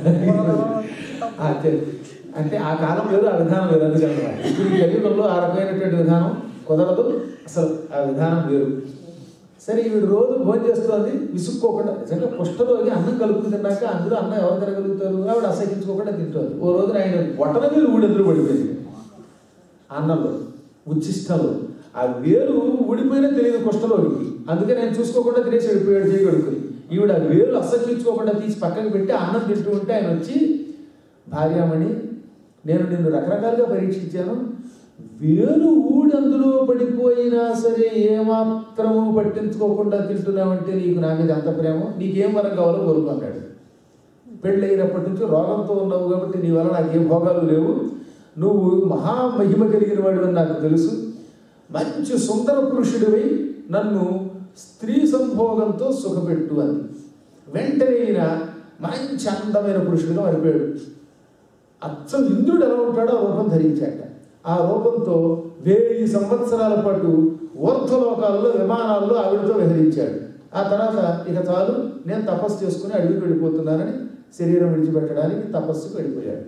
ఆ, తె- అంటే ఆ కాలం వేరు ఆ విధానం వేరు అందుకని ఇప్పుడు ఈ కలియుగంలో ఆ రకమైనటువంటి విధానం కుదరదు అసలు ఆ విధానం వేరు సరే ఈవిడ రోజు భోజనం చేస్తుంది విసుక్కోకుండా నిజంగా కుష్ఠరోగి అన్నం కలుపుకు తిన్నాక అందులో అన్నం ఎవరు తినగలుగుతారు ఆవిడ అసహించుకోకుండా తింటుంది ఓ రోజున ఆయన బొట్టన మీద ఊడెదురు పడిపోయింది అన్నంలో ఉచ్చిష్టంలో ఆ వేలు ఊడిపోయినా తెలియదు కుష్ఠరోగికి అందుకే నేను చూసుకోకుండా తినేసి వెళ్ళిపోయాడు చేయగడుకుని ఈవిడ ఆ వేలు అసహించుకోకుండా తీసి పక్కకి పెట్టి అన్నం తింటూ ఉంటే ఆయన వచ్చి భార్యామణి నేను నిన్ను రకరకాలుగా పరీక్షించాను వేలు ఊడి అందులో పడిపోయినా సరే ఏమాత్రము పట్టించుకోకుండా తింటున్నావంటే నీకు నా మీద ఎంత ప్రేమ నీకేం వరం కావాలో కోరుకున్నాడు పెళ్ళైనప్పటి నుంచి రోగంతో ఉన్నావు కాబట్టి నీ వల్ల నాకేం భోగాలు లేవు నువ్వు మహామహిమ కలిగిన వాడివని నాకు తెలుసు మంచి సుందర పురుషుడివై నన్ను స్త్రీ సంభోగంతో సుఖపెట్టు అని వెంటనే ఈయన మంచి అందమైన పురుషుడిగా మారిపోయాడు అచ్చం ఇంద్రుడు ఎలా ఉంటాడో ఆ రూపం ధరించాట ఆ రూపంతో వెయ్యి సంవత్సరాల పాటు ఊర్ధ్వలోకాల్లో విమానాల్లో ఆవిడతో విహరించాడు ఆ తర్వాత ఇక చాలు నేను తపస్సు చేసుకుని అడవికి వెళ్ళిపోతున్నానని శరీరం విడిచిపెట్టడానికి తపస్సుకు వెళ్ళిపోయాడు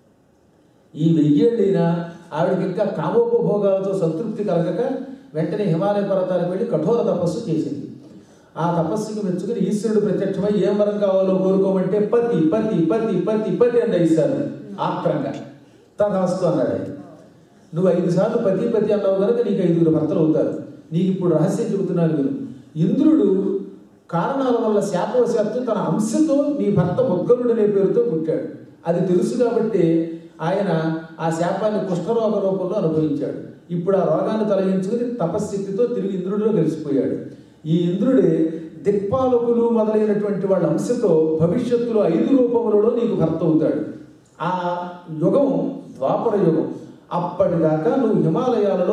ఈ వెయ్యేళ్ళైనా ఆవిడకి ఇంకా కామోపభోగాలతో సంతృప్తి కలగక వెంటనే హిమాలయ పర్వతాలకు వెళ్ళి కఠోర తపస్సు చేసింది ఆ తపస్సుకు మెచ్చుకుని ఈశ్వరుడు ప్రత్యక్షమై ఏం వరం కావాలో కోరుకోమంటే పతి పతి పతి పతి పతి అని ఇస్తారు ఆత్రంగా తదాస్తు అన్నాడు ఆయన నువ్వు ఐదు సార్లు పతి పతి అన్నావు కనుక నీకు ఐదుగురు భర్తలు అవుతారు నీకు ఇప్పుడు రహస్యం చెబుతున్నాను విను ఇంద్రుడు కారణాల వల్ల శాపవశాత్తు తన అంశతో నీ భర్త ముద్గలుడు అనే పేరుతో పుట్టాడు అది తెలుసు కాబట్టి ఆయన ఆ శాపాన్ని కుష్ఠరోగ రూపంలో అనుభవించాడు ఇప్పుడు ఆ రోగాన్ని తొలగించుకుని తపశ్శక్తితో తిరిగి ఇంద్రుడిలో కలిసిపోయాడు ఈ ఇంద్రుడే దిక్పాలకులు మొదలైనటువంటి వాళ్ళ అంశతో భవిష్యత్తులో ఐదు రూపములలో నీకు భర్త అవుతాడు ఆ యుగం ద్వాపర యుగం అప్పటిదాకా నువ్వు హిమాలయాలలో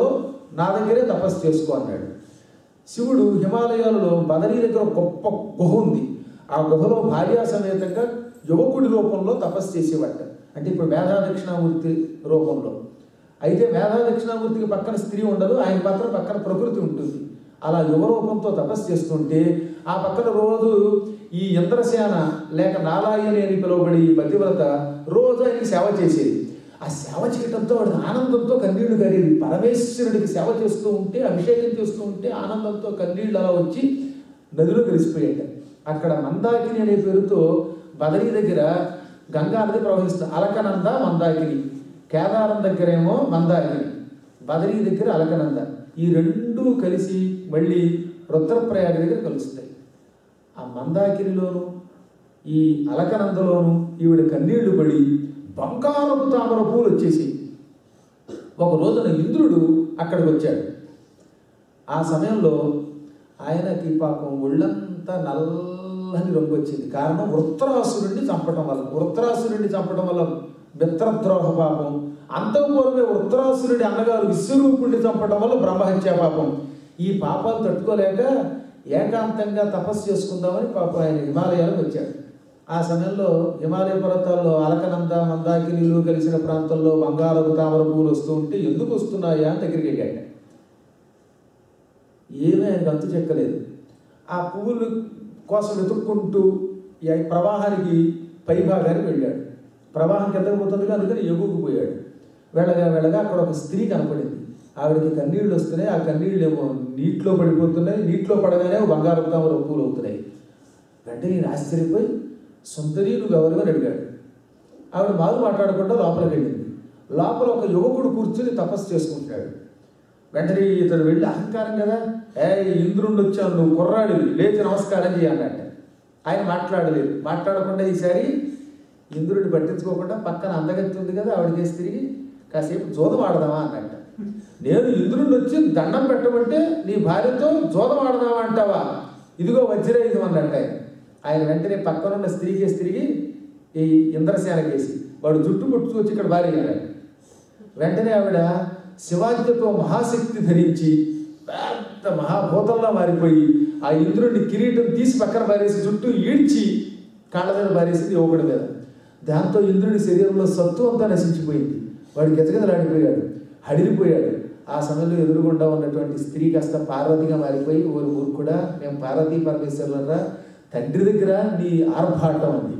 నా దగ్గరే తపస్సు చేసుకో అన్నాడు శివుడు హిమాలయాలలో బదరీ దగ్గర ఒక గొప్ప గుహ ఉంది ఆ గుహలో భార్యా సమేతంగా యువకుడి రూపంలో తపస్సు చేసేవాట అంటే ఇప్పుడు మేధా దక్షిణామూర్తి రూపంలో అయితే మేధా దక్షిణామూర్తికి పక్కన స్త్రీ ఉండదు ఆయన మాత్రం పక్కన ప్రకృతి ఉంటుంది అలా యువ రూపంతో తపస్సు చేస్తుంటే ఆ పక్కన రోజు ఈ ఇంద్రసేన లేక నారాయణి అని పిలువబడి ఈ పతివ్రత రోజు ఆయనకి సేవ చేసేది ఆ సేవ చేయడంతో వాడు ఆనందంతో కన్నీళ్లు కరిగి పరమేశ్వరుడికి సేవ చేస్తూ ఉంటే అభిషేకం చేస్తూ ఉంటే ఆనందంతో కన్నీళ్లు అలా వచ్చి నదిలో కలిసిపోయాడు అక్కడ మందాకిని అనే పేరుతో బదరీ దగ్గర గంగా నది ప్రవహిస్తుంది అలకనంద మందాకిని కేదారం దగ్గరేమో మందాకిని బదరీ దగ్గర అలకనంద ఈ రెండూ కలిసి మళ్ళీ రుద్రప్రయాగ దగ్గర కలుస్తాయి ఆ మందాకినిలోను ఈ అలకనందలోను ఈవిడ కన్నీళ్లు పడి బంగారపు తామర పూలు వచ్చేసి ఒక రోజున ఇంద్రుడు అక్కడికి వచ్చాడు ఆ సమయంలో ఆయనకి పాపం ఒళ్ళంతా నల్లని రంగు వచ్చింది కారణం వృత్రాసురుడిని చంపటం వల్ల వృత్రాసురుడిని చంపటం వల్ల మిత్రద్రోహ పాపం అంతఃపూర్వమే వృత్రాసురుడి అన్నగారు విశ్వరూపుడిని చంపటం వల్ల బ్రహ్మహత్య పాపం ఈ పాపాలు తట్టుకోలేక ఏకాంతంగా తపస్సు చేసుకుందామని పాపం ఆయన హిమాలయాలకు వచ్చాడు ఆ సమయంలో హిమాలయ పర్వతాల్లో అలకనంద మందాకినీలు కలిసిన ప్రాంతంలో బంగారపు తామర పువ్వులు వస్తూ ఉంటే ఎందుకు వస్తున్నాయా అని దగ్గరికి వెళ్ళాడు ఏమీ ఆయనకు అంతు చెక్కలేదు ఆ పువ్వులు కోసం వెతుక్కుంటూ ఈ ప్రవాహానికి పైభాగానికి వెళ్ళాడు ప్రవాహం కిందకు పోతుంది అందుకని ఎగుకు పోయాడు వెళ్ళగా వెళ్ళగా అక్కడ ఒక స్త్రీ కనపడింది ఆవిడకి కన్నీళ్ళు వస్తున్నాయి ఆ కన్నీళ్ళు ఏమో నీటిలో పడిపోతున్నాయి నీటిలో పడగానే బంగారం తామర పూలు అవుతున్నాయి వెంటనే ఈయన ఆశ్చర్యపోయి సుందరి నువ్వు ఎవరు అని అడిగాడు ఆవిడ మారు మాట్లాడకుండా లోపలికి వెళ్ళింది లోపల ఒక యువకుడు కూర్చుని తపస్సు చేసుకుంటాడు వెంటనే ఇతడు వెళ్ళి అహంకారం కదా ఏ ఇంద్రుండి వచ్చాను నువ్వు కుర్రాడివి లేచి నమస్కారం చేయి అన్నట్ట ఆయన మాట్లాడలేదు మాట్లాడకుండా ఈసారి ఇంద్రుడిని పట్టించుకోకుండా పక్కన అందగత్తి ఉంది కదా ఆవిడకేసి తిరిగి కాసేపు జోదం ఆడదామా అన్నట్ట నేను ఇంద్రుడిని వచ్చి దండం పెట్టమంటే నీ భార్యతో జోదం ఆడదామా అంటావా ఇదిగో వజ్రయుధం అన్నట్టు ఆయన ఆయన వెంటనే పక్కనున్న స్త్రీకేసి తిరిగి ఈ ఇంద్రసేనకేసి వాడు జుట్టు పుట్టుకొచ్చి ఇక్కడ భార్య అన్నాడు వెంటనే ఆవిడ శివాజ్యతో మహాశక్తి ధరించి పెద్ద మహాభూతంలా మారిపోయి ఆ ఇంద్రుడిని కిరీటం తీసి పక్కన పారేసి చుట్టూ ఈడ్చి కాళ్ళ మీద పారేసింది యువకుడి మీద దాంతో ఇంద్రుడి శరీరంలో సత్తు అంతా నశించిపోయింది వాడు గజగజలాడిపోయాడు హడిరిపోయాడు ఆ సమయంలో ఎదురుగుండా ఉన్నటువంటి స్త్రీ కాస్త పార్వతిగా మారిపోయి ఊరు ఊరు కూడా మేము పార్వతీ పరమేశ్వరులరా తండ్రి దగ్గర నీ ఆర్భాటం అంది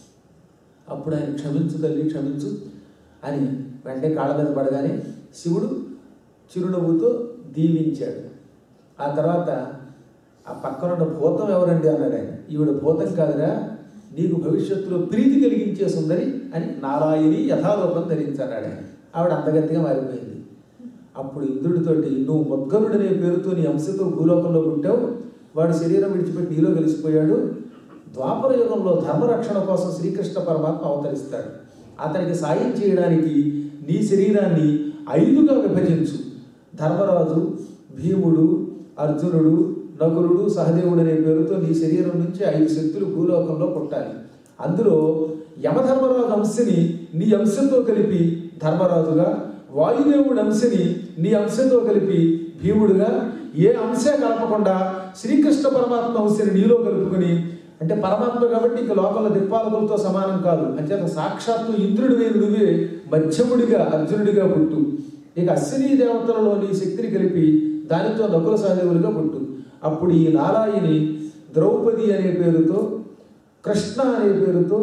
అప్పుడు ఆయన క్షమించు తల్లి క్షమించు అని వెంటనే కాళ్ళ మీద పడగానే శివుడు చిరునవ్వుతో దీవించాడు ఆ తర్వాత ఆ పక్కన ఉన్న భూతం ఎవరండి అన్నాడు ఆయన ఈవిడ భూతం కాదురా నీకు భవిష్యత్తులో ప్రీతి కలిగించే సుందరి అని నారాయణి యథారూపం ధరించాడు ఆయన ఆవిడ అంతగతిగా మారిపోయింది అప్పుడు ఇంద్రుడితోటి నువ్వు మొద్గరుడనే పేరుతో నీ అంశతో భూలోకంలో పుట్టావు వాడు శరీరం విడిచిపెట్టి నీలో కలిసిపోయాడు ద్వాపర యుగంలో ధర్మరక్షణ కోసం శ్రీకృష్ణ పరమాత్మ అవతరిస్తాడు అతనికి సాయం చేయడానికి నీ శరీరాన్ని ఐదుగా విభజించు ధర్మరాజు భీముడు అర్జునుడు నకులుడు సహదేవుడు అనే పేరుతో నీ శరీరం నుంచి ఐదు శక్తులు భూలోకంలో పుట్టాలి అందులో యమధర్మరాజు అంశని నీ అంశంతో కలిపి ధర్మరాజుగా వాయుదేవుడి అంశని నీ అంశంతో కలిపి భీముడుగా ఏ అంశ కలపకుండా శ్రీకృష్ణ పరమాత్మ అంశని నీలో కలుపుకొని అంటే పరమాత్మ కాబట్టి ఇంక లోకంలో దిక్పాలకులతో సమానం కాదు అంచేత సాక్షాత్తు ఇంద్రుడి వేరు నువ్వే మధ్యముడిగా అర్జునుడిగా పుట్టు ఇక అశ్విని దేవతలలో నీ శక్తిని కలిపి దానితో నకుల సహదేవులుగా పుట్టు అప్పుడు ఈ నారాయణి ద్రౌపది అనే పేరుతో కృష్ణ అనే పేరుతో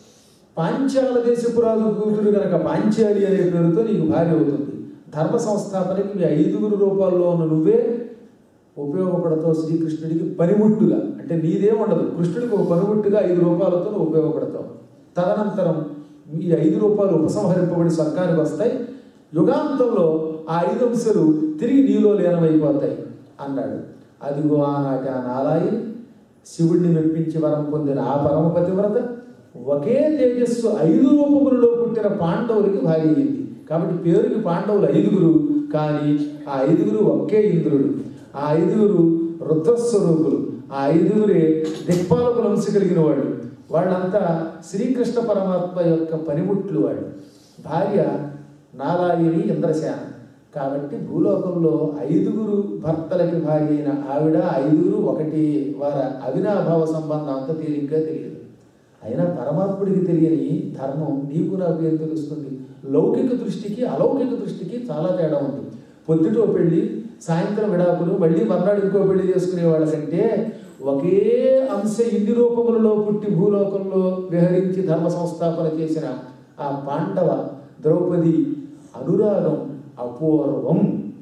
పాంచాల దేశపురాజు కూతురు గనక పాంచాలి అనే పేరుతో నీకు భార్య అవుతుంది ధర్మ సంస్థాపనకి మీ ఐదుగురు రూపాల్లో ఉన్న నువ్వే ఉపయోగపడతావు శ్రీకృష్ణుడికి పనిముట్టుగా అంటే నీదే ఉండదు కృష్ణుడికి ఒక పనిముట్టుగా ఐదు రూపాయలతో నువ్వు ఉపయోగపడతావు తదనంతరం ఈ ఐదు రూపాయలు ఉపసంహరింపబడి స్వర్గానికి వస్తాయి యుగాంతంలో ఆ ఐదు అంశాలు తిరిగి నీలో లీనమైపోతాయి అన్నాడు అదిగో ఆనాటి ఆ నారాయణి శివుడిని మెప్పించి వరం పొందిన ఆ పరమ పతివ్రత ఒకే తేజస్సు ఐదు రూపములలో పుట్టిన పాండవులకి భార్య అయింది కాబట్టి పేరుకి పాండవులు ఐదుగురు కానీ ఆ ఐదుగురు ఒకే ఇంద్రుడు ఆ ఐదుగురు రుద్రస్వరూపులు ఆ ఐదుగురే దిక్పాలకుల అంశ కలిగిన వాళ్ళు వాళ్ళంతా శ్రీకృష్ణ పరమాత్మ యొక్క పనిముట్లు వాళ్ళు భార్య నారాయణి ఇంద్రసేన కాబట్టి భూలోకంలో ఐదుగురు భర్తలకి భార్య అయిన ఆవిడ ఐదుగురు ఒకటి వారి అవినాభావ సంబంధం అంత తేలిగ్గా తెలియదు అయినా పరమాత్ముడికి తెలియని ధర్మం నీకు నాకు ఏం తెలుస్తుంది లౌకిక దృష్టికి అలౌకిక దృష్టికి చాలా తేడా ఉంది పొద్దుటో పెళ్ళి సాయంత్రం విడాకులు మళ్ళీ మర్నాడు ఇంకో పెళ్లి చేసుకునే వాళ్ళకంటే ఒకే అంశ ఇన్ని రూపములలో పుట్టి భూలోకంలో విహరించి ధర్మ సంస్థాపన చేసిన ఆ పాండవ ద్రౌపది అనురాగం అపూర్వం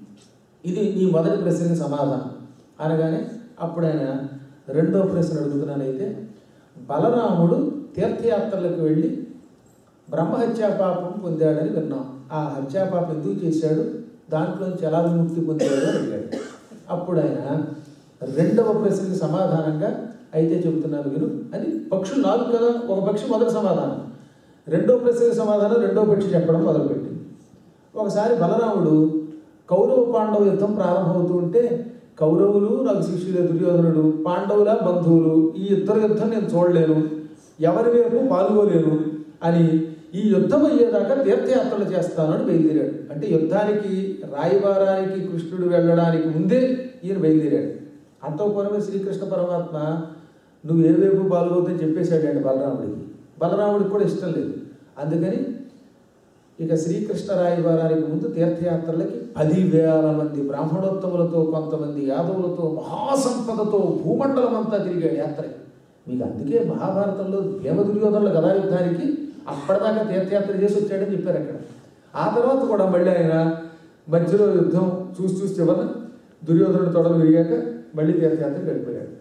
ఇది నీ మొదటి ప్రశ్నకి సమాధానం అనగానే అప్పుడు ఆయన రెండో ప్రశ్న అడుగుతున్నానైతే బలరాముడు తీర్థయాత్రలకు వెళ్ళి బ్రహ్మహత్యా పాపం పొందాడని విన్నాం ఆ హత్యా పాపం ఎందుకు చేశాడు దాంట్లోంచి ఎలా విముక్తి పొందాడు అని అడిగాడు అప్పుడు ఆయన రెండవ ప్రశ్నకి సమాధానంగా అయితే చెబుతున్నాను విను అని పక్షులు నాలుగు కదా ఒక పక్షి మొదటి సమాధానం రెండో ప్రశ్నకి సమాధానం రెండో పక్షి చెప్పడం మొదలుపెట్టింది ఒకసారి బలరాముడు కౌరవ పాండవ యుద్ధం ప్రారంభమవుతూ ఉంటే కౌరవులు నాకు శిష్యులే దుర్యోధనుడు పాండవుల బంధువులు ఈ ఇద్దరు యుద్ధం నేను చూడలేను ఎవరి వైపు పాల్గొలేను అని ఈ యుద్ధం అయ్యేదాకా తీర్థయాత్రలు చేస్తాను అని బయలుదేరాడు అంటే యుద్ధానికి రాయబారానికి కృష్ణుడు వెళ్ళడానికి ముందే ఈయన బయలుదేరాడు అంతఃపురమే శ్రీకృష్ణ పరమాత్మ నువ్వు ఏ వైపు పాల్గొద్దని చెప్పేశాడండి బలరాముడికి బలరాముడికి కూడా ఇష్టం లేదు అందుకని ఇక శ్రీకృష్ణ రాయబారానికి ముందు తీర్థయాత్రలకి పదివేల మంది బ్రాహ్మణోత్తములతో కొంతమంది యాదవులతో మహాసంపదతో భూమండలం అంతా తిరిగాడు యాత్రకి మీకు అందుకే మహాభారతంలో భీమ దుర్యోధనుల గదా యుద్ధానికి అప్పటిదాకా తీర్థయాత్ర చేసి వచ్చాడని చెప్పారు అక్కడ ఆ తర్వాత కూడా మళ్ళీ ఆయన మధ్యలో యుద్ధం చూసి చూసి చివరన దుర్యోధనుడు తొడలు విరిగాక మళ్ళీ తీర్థయాత్ర గడిపోయాడు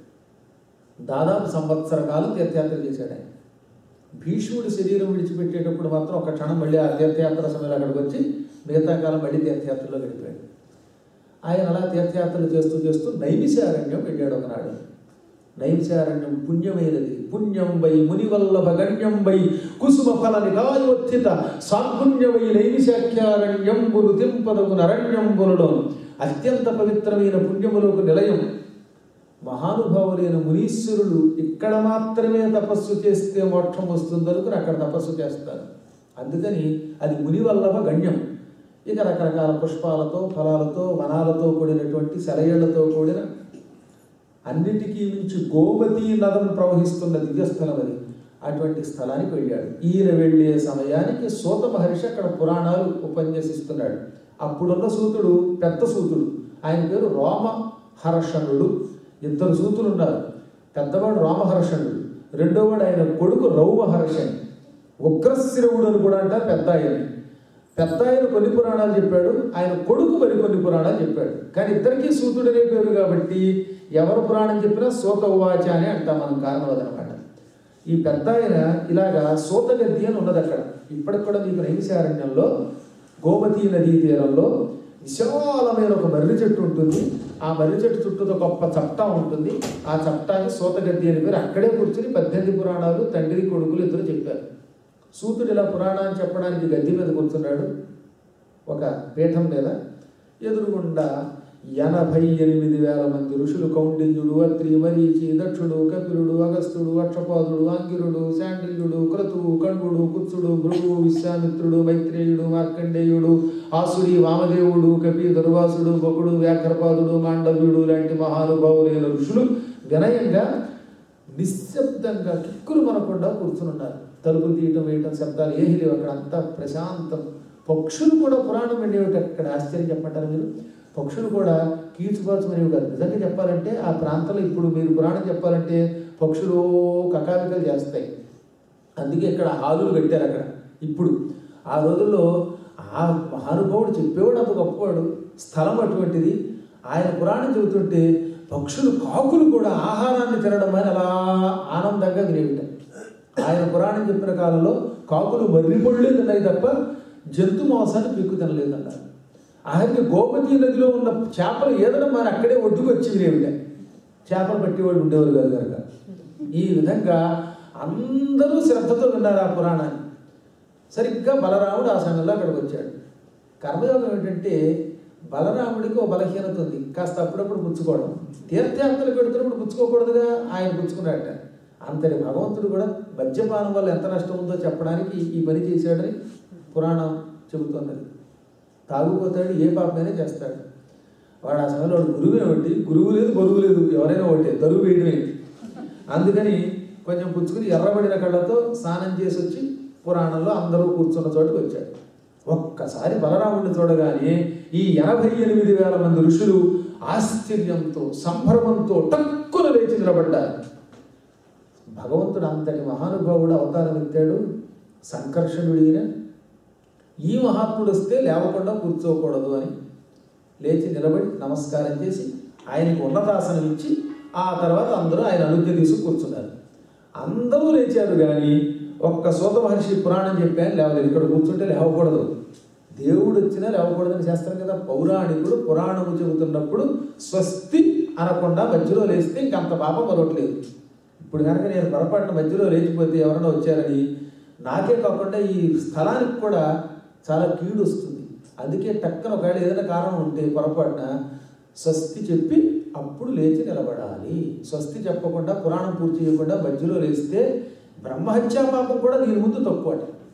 దాదాపు సంవత్సర కాలం తీర్థయాత్ర చేశాడు ఆయన భీష్ముడి శరీరం విడిచిపెట్టేటప్పుడు మాత్రం ఒక క్షణం మళ్ళీ ఆ తీర్థయాత్ర సమయంలో అక్కడికి వచ్చి మిగతా కాలం మళ్ళీ తీర్థయాత్రలో గడిపాడు ఆయన అలా తీర్థయాత్రలు చేస్తూ చేస్తూ నైమిషారణ్యం వెళ్ళాడు ఒకనాడు నైమిషారణ్యం పుణ్యమైనది పుణ్యం వై మునివల్లభ గణ్యం వై కుసుమ ఫల నిగాయోత్థిత సాత్పుణ్యమై నైమిషాఖ్యారణ్యంబులు తింపదగు నరణ్యంబులలో అత్యంత పవిత్రమైన పుణ్యములకు నిలయం మహానుభావులైన మునీశ్వరులు ఇక్కడ మాత్రమే తపస్సు చేస్తే మోక్షం వస్తుందనుకుని అక్కడ తపస్సు చేస్తారు అందుకని అది మునివల్లభ గణ్యం ఇక రకరకాల పుష్పాలతో ఫలాలతో వనాలతో కూడినటువంటి సెలయేళ్లతో కూడిన అన్నిటికీ మించి గోమతి నదం ప్రవహిస్తున్న దివ్యస్థలం అది అటువంటి స్థలానికి వెళ్ళాడు ఈయన వెళ్ళే సమయానికి సూత మహర్షి అక్కడ పురాణాలు ఉపన్యసిస్తున్నాడు అప్పుడున్న సూతుడు పెద్ద సూతుడు ఆయన పేరు రోమహర్షణుడు ఇద్దరు సూతులు ఉన్నారు పెద్దవాడు రామహర్షణుడు రెండోవాడు ఆయన కొడుకు రౌమహర్షణి ఉగ్రశిరవుడు అని కూడా అంటారు పెద్ద ఆయన పెద్ద ఆయన కొన్ని పురాణాలు చెప్పాడు ఆయన కొడుకు మరి కొన్ని పురాణాలు చెప్పాడు కానీ ఇద్దరికీ సూతుడనే పేరు కాబట్టి ఎవరు పురాణం చెప్పినా సూత ఉవాచ అని అంటాం మనం కారణవది అనమాట ఈ పెద్ద ఆయన ఇలాగా సూత గద్ది అని ఉన్నది అక్కడ ఇప్పటికి కూడా మీకు నైమిషారణ్యంలో గోమతీ నదీ తీరంలో విశాలమైన ఒక మర్రి చెట్టు ఉంటుంది ఆ మర్రి చెట్టు చుట్టూ ఒక గొప్ప చప్టా ఉంటుంది ఆ చప్టాకి సూతగద్ది అని పేరు అక్కడే కూర్చుని పద్దెనిమిది పురాణాలు తండ్రి కొడుకులు ఇద్దరు చెప్పారు సూతుడు ఇలా పురాణాన్ని చెప్పడానికి గద్దె మీద కూర్చున్నాడు ఒక పీఠం మీద ఎదురుగుండా ఎనభై ఎనిమిది వేల మంది ఋషులు కౌండిన్యుడు అత్రి మరీచి దక్షుడు కపిలుడు అగస్త్యుడు అక్షపాదుడు ఆంగిరుడు శాండిల్యుడు క్రతువు కణ్వుడు కుత్సుడు భృగు విశ్వామిత్రుడు మైత్రేయుడు మార్కండేయుడు ఆసురి వామదేవుడు కపి దుర్వాసుడు బకుడు వ్యాఘ్రపాదుడు మాండవ్యుడు లాంటి మహానుభావులైన ఋషులు వినయంగా నిశ్శబ్దంగా కిక్కులు మనకుండా కూర్చునున్నారు తలుపులు తీయటం వేయటం శబ్దాలు ఏమీ లేవు అక్కడ అంతా ప్రశాంతం పక్షులు కూడా పురాణం వెళ్ళేవి అక్కడ ఆశ్చర్యం చెప్పంటారు మీరు పక్షులు కూడా కీచుపాల్చుకునేవి కాదు నిజంగా చెప్పాలంటే ఆ ప్రాంతంలో ఇప్పుడు మీరు పురాణం చెప్పాలంటే పక్షులు కకావికలు చేస్తాయి అందుకే ఇక్కడ హాలులు కట్టారు అక్కడ ఇప్పుడు ఆ రోజుల్లో ఆ మహానుభావుడు చెప్పేవాడు అంత గొప్పవాడు స్థలం అటువంటిది ఆయన పురాణం చెబుతుంటే పక్షులు కాకులు కూడా ఆహారాన్ని తినడం అని అలా ఆనందంగా వినేవిట ఆయన పురాణం చెప్పిన కాలంలో కాకులు మర్రి పొళ్ళే తిన్నాయి తప్ప జంతు మాంసాన్ని పిక్కు తినలేదన్నారు ఆయనకి గోమతీ నదిలో ఉన్న చేపలు ఏదడం మరి అక్కడే ఒడ్డుకు వచ్చి వినేవిట చేపలు పట్టేవాళ్ళు ఉండేవారు కాదు కనుక ఈ విధంగా అందరూ శ్రద్ధతో విన్నారు ఆ పురాణాన్ని సరిగ్గా బలరాముడు ఆ సమయంలో అక్కడికి వచ్చాడు కర్మయోగం ఏంటంటే బలరాముడికి ఒక బలహీనత ఉంది కాస్త అప్పుడప్పుడు పుచ్చుకోవడం తీర్థయాత్రలు పెడుతున్నప్పుడు పుచ్చుకోకూడదుగా ఆయన పుచ్చుకున్నాడట అంతటి భగవంతుడు కూడా మద్యపానం వల్ల ఎంత నష్టం ఉందో చెప్పడానికి ఈ పని చేశాడని పురాణం చెబుతున్నది తాగుపోతాడు ఏ పాపమైనా చేస్తాడు వాడు ఆ సమయంలో వాడు గురువునే ఒకటి గురువు లేదు బరువు లేదు ఎవరైనా ఒకటే దరువు వేయడమే అందుకని కొంచెం పుచ్చుకుని ఎర్రబడిన కళ్ళతో స్నానం చేసి వచ్చి పురాణంలో అందరూ కూర్చున్న చోటుకు వచ్చాడు ఒక్కసారి బలరాముడిని చూడగానే ఈ ఎనభై ఎనిమిది వేల మంది ఋషులు ఆశ్చర్యంతో సంభ్రమంతో టక్కున లేచి నిలబడ్డారు భగవంతుడు అంతటి మహానుభావుడు అవతారం ఎత్తాడు సంకర్షణుడిన ఈ మహాత్ముడు వస్తే లేవకుండా కూర్చోకూడదు అని లేచి నిలబడి నమస్కారం చేసి ఆయనకు ఉన్నతాసనం ఇచ్చి ఆ తర్వాత అందరూ ఆయన అనుజ్ఞ తీసుకు కూర్చున్నారు అందరూ లేచారు కానీ ఒక్క సూత మహర్షి పురాణం చెప్పాను లేవలేదు ఇక్కడ కూర్చుంటే లేవకూడదు దేవుడు వచ్చినా లేవకూడదని చేస్తారు కదా పౌరాణికుడు పురాణము చెబుతున్నప్పుడు స్వస్తి అనకుండా మధ్యలో లేస్తే ఇంకంత పాపం మరొకట్లేదు ఇప్పుడు కనుక నేను పొరపాటున మధ్యలో లేచిపోతే ఎవరైనా వచ్చారని నాకే కాకుండా ఈ స్థలానికి కూడా చాలా కీడు వస్తుంది అందుకే టక్కన ఒకవేళ ఏదైనా కారణం ఉంటే పొరపాటున స్వస్తి చెప్పి అప్పుడు లేచి నిలబడాలి స్వస్తి చెప్పకుండా పురాణం పూర్తి చేయకుండా మధ్యలో లేస్తే బ్రహ్మహత్యా పాపం కూడా దీని ముందు తక్కువ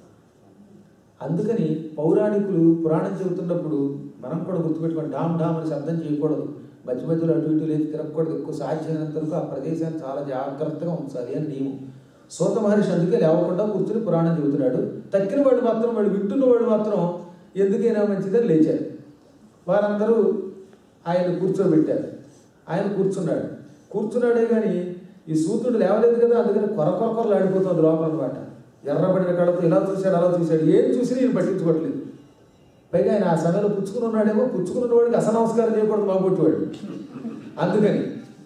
అందుకని పౌరాణికులు పురాణం చెబుతున్నప్పుడు మనం కూడా గుర్తుపెట్టుకోండి డామ్ డామ్ అని శబ్దం చేయకూడదు మధ్య మధ్యలో అటు ఇటు లేచి తిరగకూడదు ఎక్కువ సాధ్యమైనంత వరకు ఆ ప్రదేశాన్ని చాలా జాగ్రత్తగా ఉంచాలి అని నియమం సూత మహర్షి అందుకే లేవకుండా కూర్చుని పురాణం చెబుతున్నాడు తక్కిన వాళ్ళు మాత్రం వాళ్ళు వింటున్న వాళ్ళు మాత్రం ఎందుకైనా మంచిదని లేచారు వారందరూ ఆయన కూర్చోబెట్టారు ఆయన కూర్చున్నాడు కూర్చున్నాడే కానీ ఈ సూతుడు లేవలేదు కదా అందుకని కొర కొర కొరలు ఆడిపోతుంది లోపల అనమాట ఎర్రబడిన కళ్ళతో ఇలా చూశాడు అలా చూశాడు ఏం చూసినా ఈయన పట్టించుకోవట్లేదు పైగా ఆయన ఆ సమయంలో పుచ్చుకుని ఉన్నాడేమో పుచ్చుకున్న వాడికి అసనమస్కారం చేయకూడదు బాగుపట్టువాడు అందుకని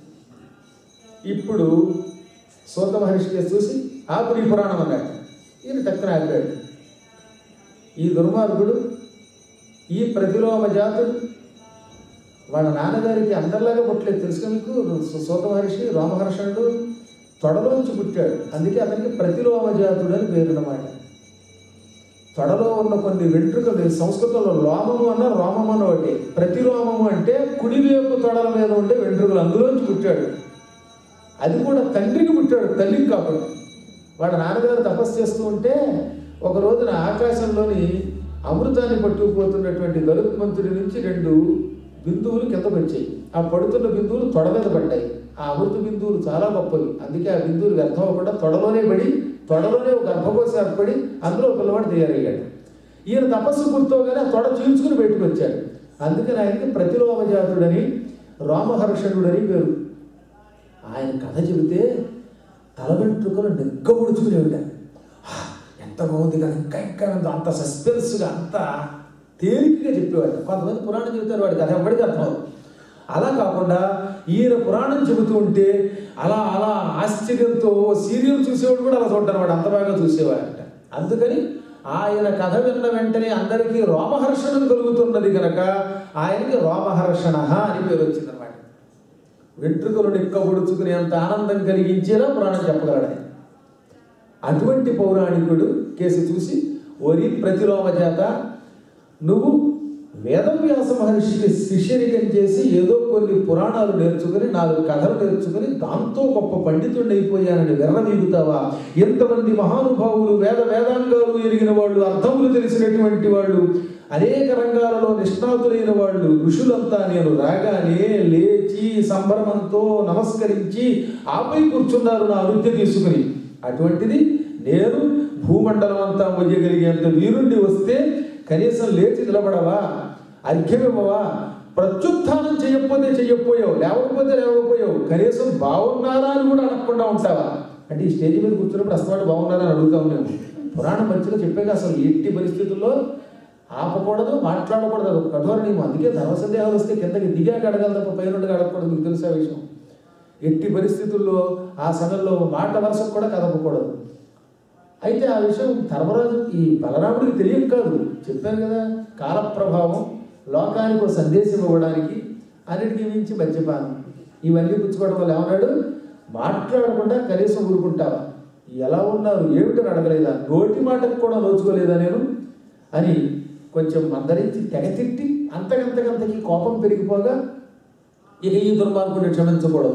ఇప్పుడు సూత మహర్షి కేసు చూసి ఆపు నీ పురాణం అన్నాడు ఈయన టక్కున ఆపాడు ఈ దుర్మార్గుడు ఈ ప్రతిలోమ జాతుడు వాళ్ళ నాన్నగారికి అందరిలాగా పుట్టలేదు తెలుసుగా మీకు సు- సూత మహర్షి రోమహర్షణుడు తొడలోంచి పుట్టాడు అందుకే అతనికి ప్రతిలోమ జాతుడు అని పేరు అన్నమాట తొడలో ఉన్న కొన్ని వెంట్రుకలు ఈ సంస్కృతంలో లోమము అన్న రోమము అన్న ఒకటి ప్రతిలోమము అంటే కుడివైపు తొడల మీద ఉండే వెంట్రుకలు అందులోంచి పుట్టాడు అది కూడా తండ్రికి పుట్టాడు తల్లికి కాకుండా వాడు నాన్నగారు తపస్సు చేస్తూ ఉంటే ఒక రోజున ఆకాశంలోని అమృతాన్ని పట్టుకుపోతున్నటువంటి గరుత్మంతుడి నుంచి రెండు బిందువులు కిందకు వచ్చాయి ఆ పడుతున్న బిందువులు తొడ మీద పడ్డాయి ఆ అమృత బిందువులు చాలా గొప్పవి అందుకే ఆ బిందువులు వ్యర్థం అవ్వకుండా తొడలోనే పడి తొడలోనే ఒక గర్భకోశ ఏర్పడి అందులో ఒక పిల్లవాడు తయారయ్యాడు ఈయన తపస్సు గుర్తోగానే ఆ తొడ చీల్చుకుని బయటకు వచ్చాడు అందుకని ఆయనకి ప్రతిలోమజాతుడని రామహర్షణుడని పేరు ఆయన కథ చెబితే తల వెంట్రుకలు నెగ్గబుడుచుకునేవిట ఎంత బాగుంది కదా ఇంకా ఇంకా ఉంది. అంత సస్పెన్స్గా అంత తేలికగా చెప్పేవాడు కొంతమంది పురాణం చెబుతారు వాడికి అది ఎవరికి అర్థం అవ్వదు. అలా కాకుండా ఈయన పురాణం చెబుతూ ఉంటే అలా అలా ఆశ్చర్యంతో సీరియల్ చూసేవాడు కూడా అలా చూంటారు వాడు అంత బాగా చూసేవాడట అందుకని ఆయన కథ విన్న వెంటనే అందరికీ రోమహర్షణం కలుగుతున్నది కనుక ఆయనకి రోమహర్షణ అని పేరు వచ్చిందనమాట వెంట్రుకలు నిక్కబొడుచుకునే అంత ఆనందం కలిగించేలా పురాణం చెప్పగలడు ఆయన. అటువంటి పౌరాణికుడు కేసు చూసి ఓరి ప్రతిలోమ చేత నువ్వు వేదవ్యాస మహర్షికి శిష్యరికం చేసి ఏదో కొన్ని పురాణాలు నేర్చుకుని నాలుగు కథలు నేర్చుకుని దాంతో గొప్ప పండితుడిని అయిపోయానని వెర్రవీగుతావా ఎంతమంది మహానుభావులు వేద వేదాంగాలు ఎరిగిన వాళ్ళు అర్థములు తెలిసినటువంటి వాళ్ళు అనేక రంగాలలో నిష్ణాతులైన వాళ్ళు ఋషులంతా నేను రాగానే లేచి సంభ్రమంతో నమస్కరించి ఆపై కూర్చున్నారు నా అనుజ్ఞ తీసుకుని అటువంటిది నేను భూమండలం అంతా మొయ్యగలిగేంత వీరుణ్ణి వస్తే కనీసం లేచి నిలబడవా అర్ఘ్యమివ్వవా ప్రత్యుత్థానం చేయకపోతే చెయ్యకపోయావు లేవకపోతే లేవకపోయావు కనీసం బాగున్నారా అని కూడా అనకుండా ఉంటావా అంటే ఈ స్టేజ్ మీద కూర్చున్నప్పుడు అసలు బాగున్నారా అని అడుగుతాం మేము పురాణం మధ్యలో చెప్పాక అసలు ఎట్టి పరిస్థితుల్లో ఆపకూడదు మాట్లాడకూడదు అది ఒక కఠోర నియమం అందుకే ధర్మ సందేహాలు వస్తే కిందకి దిగాక అడగాలి తప్ప పైన అడగకూడదు మీకు తెలుసా విషయం ఎట్టి పరిస్థితుల్లో ఆ సమయంలో మాట వరుసకు కూడా కదపకూడదు అయితే ఆ విషయం ధర్మరాజు ఈ బలరాముడికి తెలియక కాదు చెప్పాను కదా కాలప్రభావం లోకానికి ఒక సందేశం ఇవ్వడానికి అన్నిటికీ మించి మద్యపానం ఇవన్నీ పుచ్చుకోవడం వల్ల ఏమన్నాడు మాట్లాడకుండా కనీసం ఊరుకుంటావా ఎలా ఉన్నారు ఏమిటని అడగలేదా నోటి మాటకు కూడా నోచుకోలేదా నేను అని కొంచెం మందరించి తెగతిట్టి అంతకంతకంతకి కోపం పెరిగిపోగా ఇక ఈ దుర్మార్గుడిని క్షమించకూడదు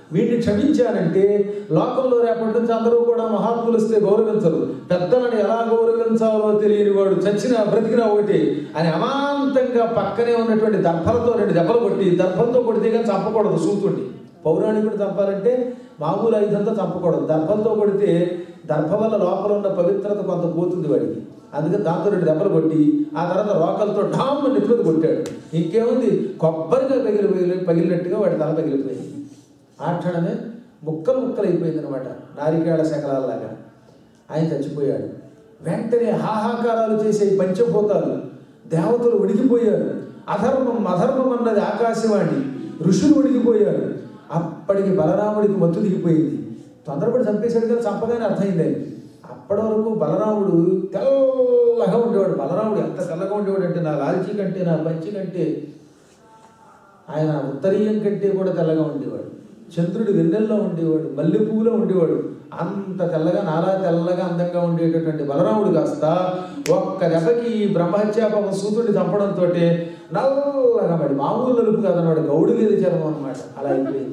వీటిని క్షమించానంటే లోకంలో రేపటి నుంచి అందరూ కూడా మహాత్ములు వస్తే గౌరవించరు పెద్దలను ఎలా గౌరవించాలో తెలియని వాడు చచ్చినా బ్రతికినా ఒకటి అని అమాంతంగా పక్కనే ఉన్నటువంటి దర్భలతో రెండు దెబ్బలు కొట్టి దర్భంతో కొడితే కానీ చంపకూడదు సూతుడిని పౌరాణికుడు చంపాలంటే మామూలు ఆయుధంతో చంపకూడదు దర్భంతో కొడితే దర్భ వల్ల లోపల ఉన్న పవిత్రత కొంత పోతుంది వాడికి అందుకని దాంతో రెండు దెబ్బలు కొట్టి ఆ తర్వాత రోకలతో ఢామ్ నెత్తిమీద కొట్టాడు ఇంకేముంది కొబ్బరిగా పగిలి పగిలి పగిలినట్టుగా వాడి తల పగిలిపోయింది ఆ క్షణమే ముక్కలు ముక్కలు అయిపోయింది అనమాట నారికేళ శకలాల్లాగా ఆయన చచ్చిపోయాడు వెంటనే హాహాకారాలు చేసే ఈ పంచభూతాలు దేవతలు ఉడికిపోయారు అధర్మం అధర్మం అన్నది ఆకాశవాణి ఋషులు ఉడికిపోయారు అప్పటికి బలరాముడికి మత్తు దిగిపోయింది తొందరపడి చంపేశాడు కానీ చంపగానే అర్థమైంది ఆయనకి. అప్పటి వరకు బలరాముడు తెల్లగా ఉండేవాడు బలరాముడు ఎంత తెల్లగా ఉండేవాడు అంటే నా లాల్చీ కంటే నా పంచి కంటే ఆయన ఉత్తరీయం కంటే కూడా తెల్లగా ఉండేవాడు చంద్రుడు వెన్నెల్లో ఉండేవాడు మల్లె పువ్వులో ఉండేవాడు అంత తెల్లగా నాలా తెల్లగా అందంగా ఉండేటటువంటి బలరాముడు కాస్త ఒక్క దెబ్బకి ఈ బ్రహ్మహత్యాపం సూతుడిని చంపడంతో నల్లగా మరి మామూలు నలుపు కాదన్నమాట గౌడు గేది చర్మం అనమాట అలా అయిపోయింది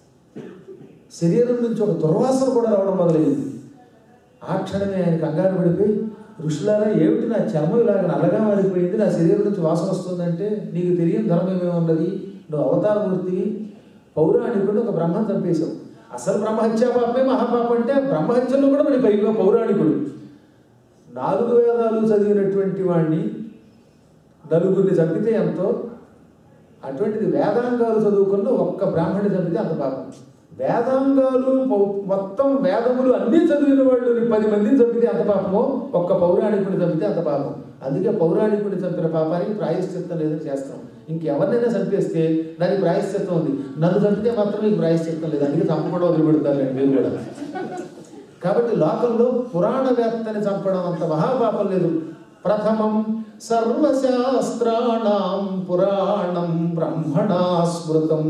శరీరం నుంచి ఒక దుర్వాసన కూడా రావడం మొదలైంది ఆ క్షణమే ఆయన కంగారు పడిపోయి ఋషులారా ఏమిటి నా చర్మం ఇలాగ నల్లగా మారిపోయింది నా శరీరం నుంచి వాసన వస్తుందంటే నీకు తెలియని ధర్మం ఏమున్నది నువ్వు అవతారమూర్తివి పౌరాణికుడు ఒక బ్రహ్మం చంపేశావు అసలు బ్రహ్మహత్యా పాపమే మహాపాపం అంటే బ్రహ్మహత్యలో కూడా మరి పైగా పౌరాణికుడు నాలుగు వేదాలు చదివినటువంటి వాడిని నలుగురిని చంపితే ఎంతో అటువంటిది వేదాంగాలు చదువుకున్న ఒక్క బ్రాహ్మణి చంపితే అంత పాపం వేదాంగాలు పౌ- మొత్తం వేదములు అన్నీ చదివిన వాళ్ళు పది మందిని చంపితే అంత పాపమో ఒక్క పౌరాణికుడిని చంపితే అంత పాపం అందుకే పౌరాణికుడిని చంపిన పాపానికి ప్రాయశ్చిత్తం లేదని చేస్తాం ఇంకెవరినైనా చంపేస్తే దానికి ప్రాయశ్చిత్తం ఉంది నన్ను చంపితే మాత్రం నీకు ప్రాయశ్చిత్తం లేదు అందుకే చంపకుండా వదిలిపెడతారు మీరు కూడా కాబట్టి లోకంలో పురాణవేత్తని చంపడం అంత మహాపాపం లేదు ప్రథమం సర్వశాస్త్రాణం పురాణం బ్రహ్మణా స్మృతం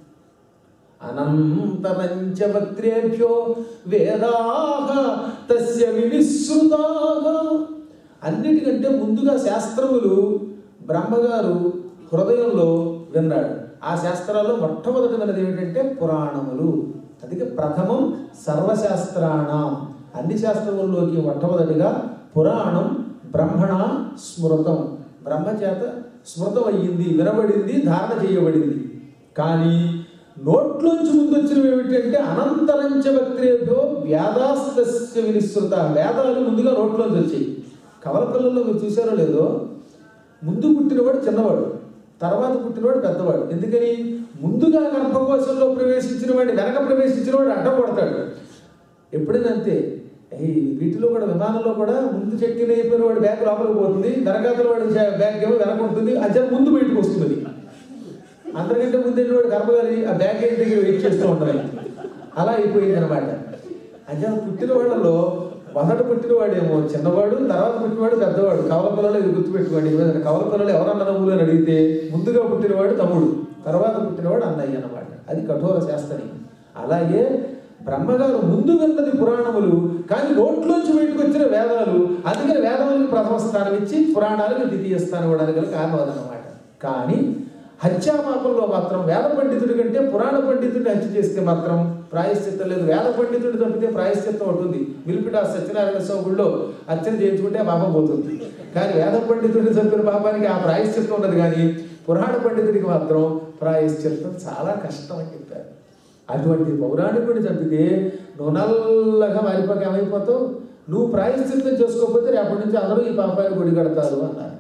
అనంతరంచ వక్త్రేభ్యో వేదాహ తస్య వినిశ్రుతాహ అన్నిటికంటే ముందుగా శాస్త్రములు బ్రహ్మగారు హృదయంలో విన్నాడు ఆ శాస్త్రాల్లో మొట్టమొదటి విన్నది ఏమిటంటే పురాణములు అందుకే ప్రథమం సర్వశాస్త్రాణం అన్ని శాస్త్రముల్లోకి మొట్టమొదటిగా పురాణం బ్రహ్మణ స్మృతం బ్రహ్మ చేత స్మృతం అయ్యింది వినబడింది ధారణ చేయబడింది కానీ నోట్లోంచి ముందు వచ్చినవి ఏమిటంటే అనంతరంచ వక్త్రేభ్యో వ్యాదాస్తస్య వినిశ్రుత వేదాలు ముందుగా నోట్లోంచి వచ్చాయి కవల పిల్లల్లో మీరు చూసారో లేదో ముందు పుట్టినవాడు చిన్నవాడు తర్వాత పుట్టినవాడు పెద్దవాడు ఎందుకని ముందుగా గర్భకోశంలో ప్రవేశించిన వాడిని వెనక ప్రవేశించిన వాడు అడ్డం పడతాడు ఎప్పుడైనా అంతే ఈ వీటిలో కూడా విమానంలో కూడా ముందు చెక్కిన అయిపోయిన వాడు బ్యాగ్ లోపలికి పోతుంది వెనకాతల వాడి చే- బ్యాగ్ ఏమో వెనక ఉంటుంది అది ముందు బయటకు వస్తుంది అందరికంటే ముందు వాడు గర్భగాలి ఆ బ్యాగ్ ఏం దగ్గర వెయిట్ చేస్తూ ఉండాలి అలా అయిపోయింది అనమాట అంటే పుట్టిన వాళ్ళలో మొదట పుట్టినవాడేమో చిన్నవాడు తర్వాత పుట్టినవాడు పెద్దవాడు కవల పిల్లలు ఇది గుర్తుపెట్టుకోండి ఎందుకంటే కవల పిల్లలు ఎవరన్న తమ్ముడు అని అడిగితే ముందుగా పుట్టినవాడు తమ్ముడు తర్వాత పుట్టినవాడు అన్నయ్య అన్నమాట అది కఠోర శాస్త్రం అలాగే బ్రహ్మగారు ముందు విన్నది పురాణములు కానీ నోట్లోంచి బయటకు వచ్చిన వేదాలు అందుకని వేదములకు ప్రథమ స్థానం ఇచ్చి పురాణాలకు ద్వితీయ స్థానం ఇవ్వడానికి గల కారణం అదనమాట కానీ హత్యాపాపంలో మాత్రం వేద పండితుడి కంటే పురాణ పండితుడిని హత్య చేస్తే మాత్రం ప్రాయశ్చిత్తం లేదు వేద పండితుడు తప్పితే ప్రాయశ్చిత్తం ఉంటుంది మిలిపిట సత్యనారాయణ స్వామి అర్చన చేయించుకుంటే ఆ పాపం పోతుంది కానీ వేద పండితుడిని చంపిన పాపానికి ఆ ప్రాయశ్చిత్తం ఉన్నది కానీ పురాణ పండితుడికి మాత్రం ప్రాయశ్చిత్తం చాలా కష్టం అని చెప్పారు అటువంటి పౌరాణికుడిని చంపితే నువ్వు నల్లగా మారిపోక ఏమైపోతావు నువ్వు ప్రాయశ్చిత్తం చేసుకోకపోతే రేపటి నుంచి అందరూ ఈ పాపాన్ని గుడి కడతారు అన్నారు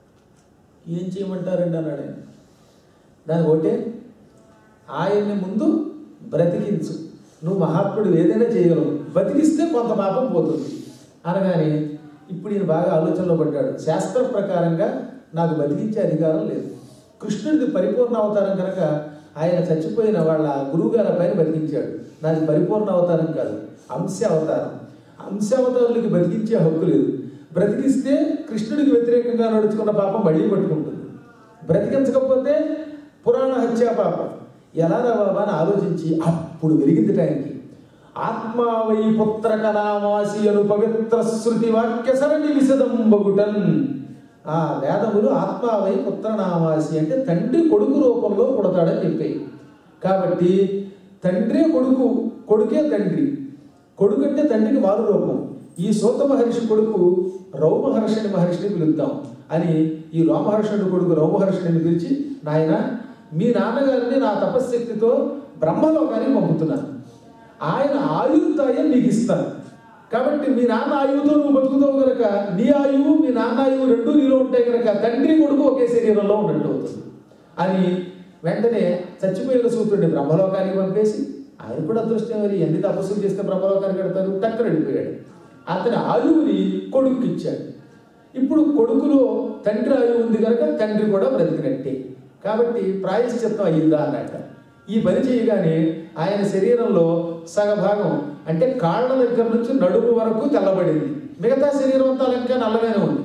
ఏం చేయమంటారండి అన్నాడు ఆయన దాని ఒకటే ఆయన్ని ముందు బ్రతికించు నువ్వు మహాత్ముడు ఏదైనా చేయగలవు బతికిస్తే కొంత పాపం పోతుంది అనగానే ఇప్పుడు ఈయన బాగా ఆలోచనలో పడ్డాడు శాస్త్ర ప్రకారంగా నాకు బతికించే అధికారం లేదు కృష్ణుడిది పరిపూర్ణ అవతారం కనుక ఆయన చచ్చిపోయిన వాళ్ళ గురువుగారి పైన బతికించాడు నాది పరిపూర్ణ అవతారం కాదు అంశ అవతారం అంశ అవతారులకి బతికించే హక్కు లేదు బ్రతికిస్తే కృష్ణుడికి వ్యతిరేకంగా నడుచుకున్న పాపం మళ్ళీ పట్టుకుంటుంది బ్రతికించకపోతే పురాణ హత్యా పాపం ఎలా రా బాబా అని ఆలోచించి అప్పుడు వెలిగింది టైంకి ఆత్మావై పుత్ర కనామాసి అను పవిత్ర శృతి వాక్య సరణి విశదంబగుటన్ ఆ వేదములు ఆత్మావై పుత్రనామాసి అంటే తండ్రి కొడుకు రూపంలో పుడతాడని చెప్పాయి కాబట్టి తండ్రే కొడుకు కొడుకే తండ్రి కొడుకు అంటే తండ్రికి మారు రూపం ఈ సూత మహర్షి కొడుకు రౌమహర్షణి మహర్షిని పిలుద్దాం అని ఈ రోమహర్షణుడి కొడుకు రౌమహర్షణిని పిలిచి నాయన మీ నాన్నగారిని నా తపశ్శక్తితో బ్రహ్మలోకానికి పంపుతున్నాను ఆయన ఆయుర్దాయం నీకు ఇస్తాను కాబట్టి మీ నాన్న ఆయువుతో నువ్వు బతుకుతావు కనుక నీ ఆయువు మీ నాన్న ఆయువు రెండు నీలో ఉంటాయి కనుక తండ్రి కొడుకు ఒకే శరీరంలో ఉన్నట్టు అవుతుంది అని వెంటనే చచ్చిపోయిన సూత్రుడిని బ్రహ్మలోకానికి పంపేసి ఆయన కూడా అదృష్టం మరి ఎన్ని తపస్సులు చేస్తే బ్రహ్మలోకానికి కడతారు టక్కన వెళ్ళిపోయాడు అతని ఆయువుని కొడుకు ఇచ్చాడు ఇప్పుడు కొడుకులో తండ్రి ఆయువు ఉంది కనుక తండ్రి కూడా బ్రతికినట్టే కాబట్టి ప్రాయశ్చిత్తం అయ్యిందా అన్నట్ట ఈ పని చేయగానే ఆయన శరీరంలో సగభాగం అంటే కాళ్ళ దగ్గర నుంచి నడుము వరకు తెల్లబడింది మిగతా శరీరం అంతా ఇంకా నల్లగానే ఉంది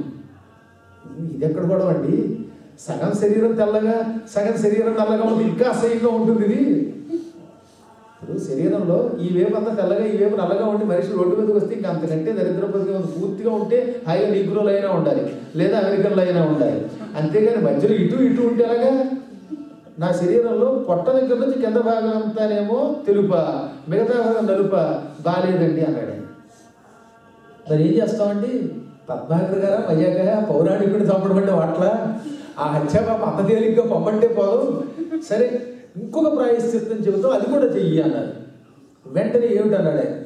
ఇది ఎక్కడ కూడా అండి సగం శరీరం తెల్లగా సగం శరీరం నల్లగా ఉంది ఇంకా అసహ్యంగా ఉంటుంది ఇది ఇప్పుడు శరీరంలో ఈ వేపు అంతా తెల్లగా ఈ వేపు నల్లగా ఉండి మనిషి రోడ్డు మీదకి వస్తే ఇంకా అంతకంటే దరిద్రపతిగా ఉంది పూర్తిగా ఉంటే హాయిగా నిగ్రోలు అయినా ఉండాలి లేదా అమెరికన్లు అయినా ఉండాలి అంతేగాని మధ్యలో ఇటు ఇటు ఉంటే ఎలాగా నా శరీరంలో పొట్ట దగ్గర నుంచి కింద భాగం అంతానేమో తెలుప మిగతా భాగం నలుప బాగాలేదండి అన్నాడు ఆయన. మరి ఏం చేస్తామండి పద్మాకర్ గారా అయ్యాక పౌరాణికుడిని చంపడం అంటే వాట్ల ఆ హత్య పాప అంత తేలిగ్గా పొమ్మంటే పోదు సరే ఇంకొక ప్రాయశ్చిత్తం చెబుతాం అది కూడా చెయ్యి అన్నారు వెంటనే ఏమిటన్నాడు ఆయన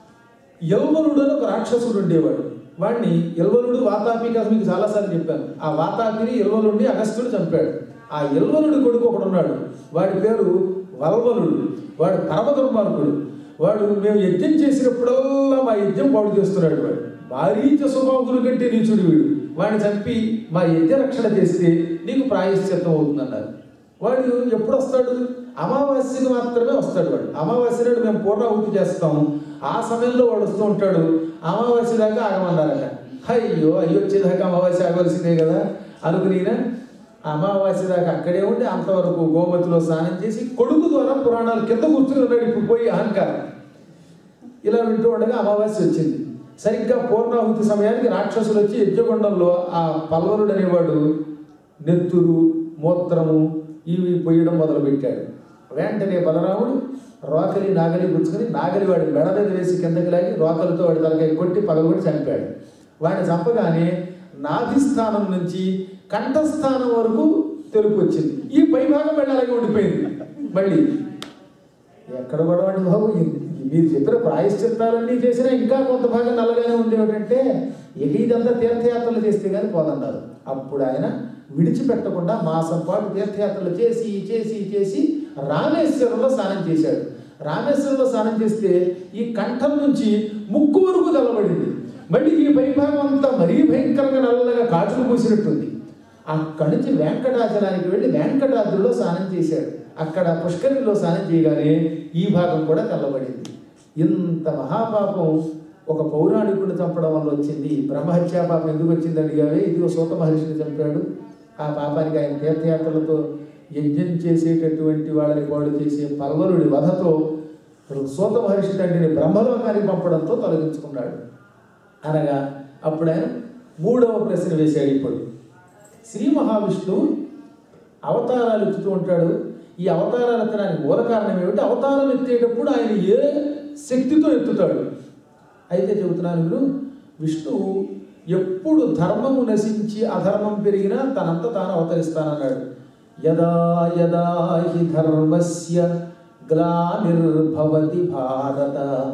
యల్వనుడు అని ఒక రాక్షసుడు ఉండేవాడు వాడిని యల్వనుడు వాతాపి కథ మీకు చాలాసార్లు చెప్పాను ఆ వాతాపిని యల్వనుడిని అగస్త్యుడు చంపాడు ఆ యల్వనుడి కొడుకు ఒకడు ఉన్నాడు వాడి పేరు వల్వలుడు వాడు పరమ దుర్మార్గుడు వాడు మేము యజ్ఞం చేసినప్పుడల్లా మా యజ్ఞం పాడు చేస్తున్నాడు వాడు మారీచ స్వభావుల కంటే నీచుడు వీడు వాడిని చంపి మా యజ్ఞ రక్షణ చేస్తే నీకు ప్రాయశ్చిత్తం అవుతుందన్నారు వాడు ఎప్పుడు వస్తాడు అమావాస్యకి మాత్రమే వస్తాడు వాడు అమావాస్య నాడు మేము పూర్ణాహుతి చేస్తాము ఆ సమయంలో వాడు వస్తూ ఉంటాడు అమావాస్య దాకా ఆగమన్నారట అయ్యో అయ్యో వచ్చేదాకా అమావాస్య ఆగవలసిందే కదా అనుకునినా అమావాస్య దాకా అక్కడే ఉండి అంతవరకు గోమతిలో స్నానం చేసి కొడుకు ద్వారా పురాణాలు కింద కూర్చుని ఉన్నాడు ఇప్పుడు పోయి అహంకారం ఇలా వింటూ ఉండగా అమావాస్య వచ్చింది సరిగ్గా పూర్ణాహుతి సమయానికి రాక్షసులు వచ్చి యజ్ఞకొండంలో ఆ పల్వరుడు అనేవాడు నెత్తురు మూత్రము ఇవి పొయ్యడం మొదలుపెట్టాడు వెంటనే బలరాముడు రోకలి నాగలి గుచ్చుకొని నాగలి వాడి మెడ మీద వేసి కిందకి లాగి రోకలతో వాడి తలకాయ కొట్టి పగలగొట్టి చంపాడు వాడిని చంపగానే నాభిస్థానం నుంచి కంఠస్థానం వరకు తెలుపు వచ్చింది ఈ పై భాగం మళ్ళీ అలాగే ఉండిపోయింది మళ్ళీ ఎక్కడ గొడవండి బాబు ఇది- మీరు చెప్పిన ప్రాయశ్చిత్తాలన్నీ చేసినా ఇంకా కొంత భాగం నల్లగానే ఉంది ఏమిటంటే ఇక ఇదంతా తీర్థయాత్రలు చేస్తే కానీ పోదన్నారు అప్పుడు ఆయన విడిచిపెట్టకుండా మాసం పాటు తీర్థయాత్రలు చేసి చేసి చేసి రామేశ్వరంలో స్నానం చేశాడు రామేశ్వరంలో స్నానం చేస్తే ఈ కంఠం నుంచి ముక్కు వరకు తెల్లబడింది మళ్ళీ ఈ పైభాగం అంతా మరీ భయంకరంగా నల్లగా కాచులు పూసినట్టుంది అక్కడి నుంచి వెంకటాచలానికి వెళ్ళి వెంకటాద్రిలో స్నానం చేశాడు అక్కడ పుష్కరిలో స్నానం చేయగానే ఈ భాగం కూడా తెల్లబడింది ఇంత మహాపాపం ఒక పౌరాణికుడిని చంపడం వల్ల వచ్చింది బ్రహ్మహత్యా పాపం ఎందుకు వచ్చింది అడిగావే ఇది ఒక సూత మహర్షిని చంపాడు ఆ పాపానికి ఆయన తీర్థయాత్రలతో యజ్ఞం చేసేటటువంటి వాళ్ళని పాడు చేసే పల్వరుడి వధతో సూత మహర్షి తండ్రిని బ్రహ్మలోకానికి పంపడంతో తొలగించుకున్నాడు అనగా అప్పుడు ఆయన మూడవ ప్రశ్న వేశాడు ఇప్పుడు శ్రీ మహావిష్ణువు అవతారాలు ఎత్తుతూ ఉంటాడు ఈ అవతారాలు ఎత్తడానికి మూల కారణం ఏమిటి అవతారం ఎత్తేటప్పుడు ఆయన ఏ శక్తితో ఎత్తుతాడు అయితే చెబుతున్నాను మీరు విష్ణువు ఎప్పుడు ధర్మము నశించి అధర్మం పెరిగినా తనంత తాను అవతరిస్తానన్నాడు యదా యదా హి ధర్మస్య గ్లానిర్భవతి భారత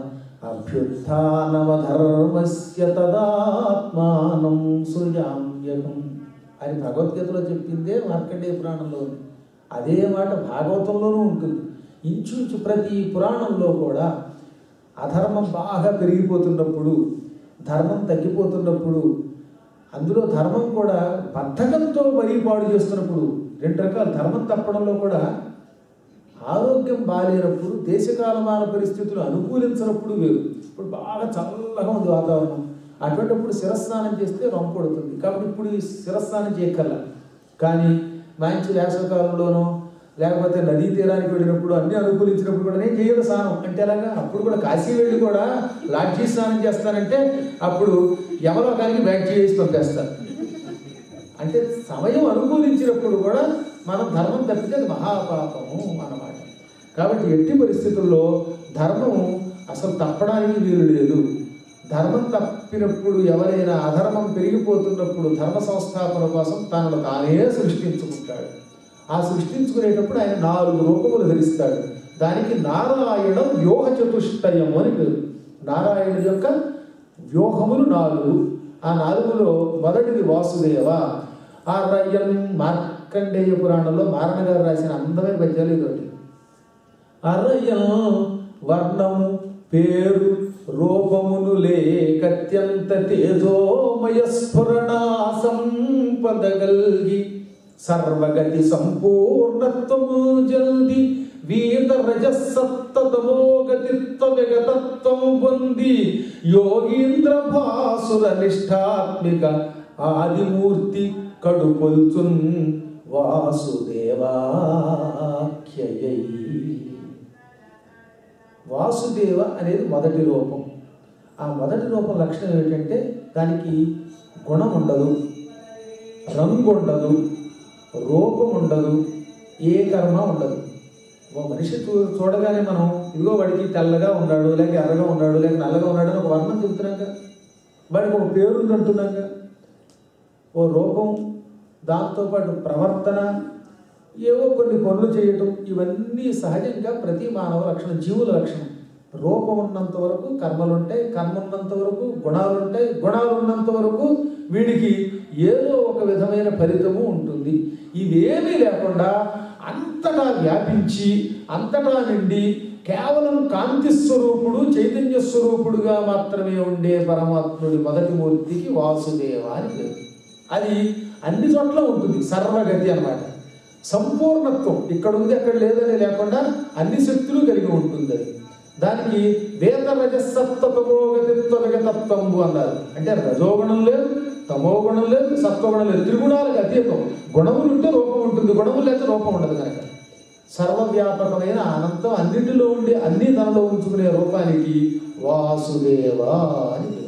అభ్యుత్నమధర్మస్య తదాత్మానం సృజామ్యహం అని భగవద్గీతలో చెప్పిందే మార్కండేయ పురాణంలో ఉంది అదే మాట భాగవతంలోనూ ఉంటుంది ఇంచుమించు ప్రతి పురాణంలో కూడా అధర్మం బాగా పెరిగిపోతున్నప్పుడు ధర్మం తగ్గిపోతున్నప్పుడు అందులో ధర్మం కూడా బద్ధకంతో మరీ పాడు చేస్తున్నప్పుడు రెండు రకాల ధర్మం తప్పడంలో కూడా ఆరోగ్యం బాగాలేనప్పుడు దేశకాలమాన పరిస్థితులు అనుకూలించినప్పుడు వేరు ఇప్పుడు బాగా చల్లగా ఉంది వాతావరణం అటువంటిప్పుడు శిరస్నానం చేస్తే రొంపడుతుంది కాబట్టి ఇప్పుడు ఈ శిరస్నానం చేయక్కర్లా కానీ మంచి వేసవకాలంలోనో లేకపోతే నదీ తీరానికి వెళ్ళినప్పుడు అన్ని అనుకూలించినప్పుడు కూడా నేను చేయను స్నానం అంటే అలాగా అప్పుడు కూడా కాశీ వెళ్ళి కూడా లాడ్జీ స్నానం చేస్తానంటే అప్పుడు యమలోకానికి బ్యాక్ చేసి పంపేస్తారు అంటే సమయం అనుకూలించినప్పుడు కూడా మనం ధర్మం తప్పితే అది మహాపాపము అన్నమాట కాబట్టి ఎట్టి పరిస్థితుల్లో ధర్మం అసలు తప్పడానికి వీలు లేదు ధర్మం తప్పినప్పుడు ఎవరైనా అధర్మం పెరిగిపోతున్నప్పుడు ధర్మ సంస్థాపన కోసం తనను తానే సృష్టించుకుంటాడు ఆ సృష్టించుకునేటప్పుడు ఆయన నాలుగు రూపములు ధరిస్తాడు దానికి నారాయణం వ్యూహ చతుష్టయం అని పేరు నారాయణ యొక్క వ్యూహములు నాలుగు ఆ నాలుగులో మొదటిది వాసుదేవ ఆ రయ్యం మార్కండేయ పురాణంలో మారణ గారు రాసిన అందమైన పద్యాలు ఇదొకటి అరయం వర్ణము పేరు రూపమును లేకత్యంత తేజోమయ స్ఫురణ సంపదగల్గి సర్వగతి సంపూర్ణత్వము జల్ది వీత రజసత్తమో గతిత్వ విగతత్వము పొంది యోగీంద్ర భాసుర నిష్ఠాత్మిక ఆదిమూర్తి కడుపొల్చున్ వాసుదేవాఖ్యయై వాసుదేవ అనేది మొదటి రూపం ఆ మొదటి రూపం లక్షణం ఏమిటంటే దానికి గుణం ఉండదు రంగు ఉండదు రూపం ఉండదు ఏ కర్మ ఉండదు ఓ మనిషి చూ చూడగానే మనం ఇదిగో వాడికి తెల్లగా ఉన్నాడు లేక ఎర్రగా ఉన్నాడు లేక నల్లగా ఉన్నాడు అని ఒక వర్ణం చెబుతున్నాం కదా వాడికి ఒక పేరు ఉంది అంటున్నాం కదా ఓ రూపం దాంతోపాటు ప్రవర్తన ఏవో కొన్ని పనులు చేయటం ఇవన్నీ సహజంగా ప్రతి మానవ లక్షణం జీవుల లక్షణం రూపం ఉన్నంత వరకు కర్మలు ఉంటాయి కర్మ ఉన్నంత వరకు గుణాలు ఉంటాయి గుణాలు ఉన్నంత వరకు వీడికి ఏదో ఒక విధమైన ఫలితము ఉంటుంది ఇవేమీ లేకుండా అంతటా వ్యాపించి అంతటా నిండి కేవలం కాంతి స్వరూపుడు చైతన్య స్వరూపుడుగా మాత్రమే ఉండే పరమాత్ముడి మొదటి మూర్తికి వాసుదేవ అని పేరు అది అన్ని చోట్ల ఉంటుంది సర్వగతి అన్నమాట సంపూర్ణత్వం ఇక్కడ ఉంది అక్కడ లేదని లేకుండా అన్ని శక్తులు కలిగి ఉంటుంది అది దానికి వేద రజసత్వగతిత్వ విగతత్వంబు అన్నారు అంటే రజోగుణం లేదు తమో గుణం లేదు సత్వగుణం లేదు త్రిగుణాలకు అతీతం గుణములు ఉంటే రూపం ఉంటుంది గుణములు లేకపోతే రూపం ఉండదు కనుక సర్వవ్యాపకమైన అనంతం అన్నిటిలో ఉండి అన్ని తనలో ఉంచుకునే రూపానికి వాసుదేవ అని పేరు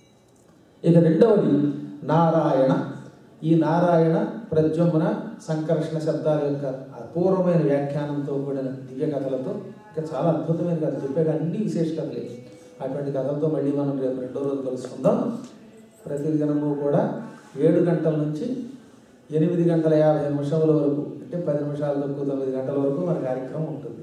ఇక రెండవది నారాయణ ఈ నారాయణ ప్రద్యుమ్న సంకర్షణ శబ్దాల యొక్క అపూర్వమైన వ్యాఖ్యానంతో కూడిన దివ్య కథలతో ఇంకా చాలా అద్భుతమైన కథ చెప్పాక అన్ని విశేష కథలే అటువంటి కథలతో మళ్ళీ మనం రేపు రెండో రోజు కలుసుకుందాం ప్రతి దినము కూడా ఏడు గంటల నుంచి ఎనిమిది గంటల యాభై నిమిషముల వరకు అంటే పది నిమిషాల తక్కువ తొమ్మిది గంటల వరకు మన కార్యక్రమం ఉంటుంది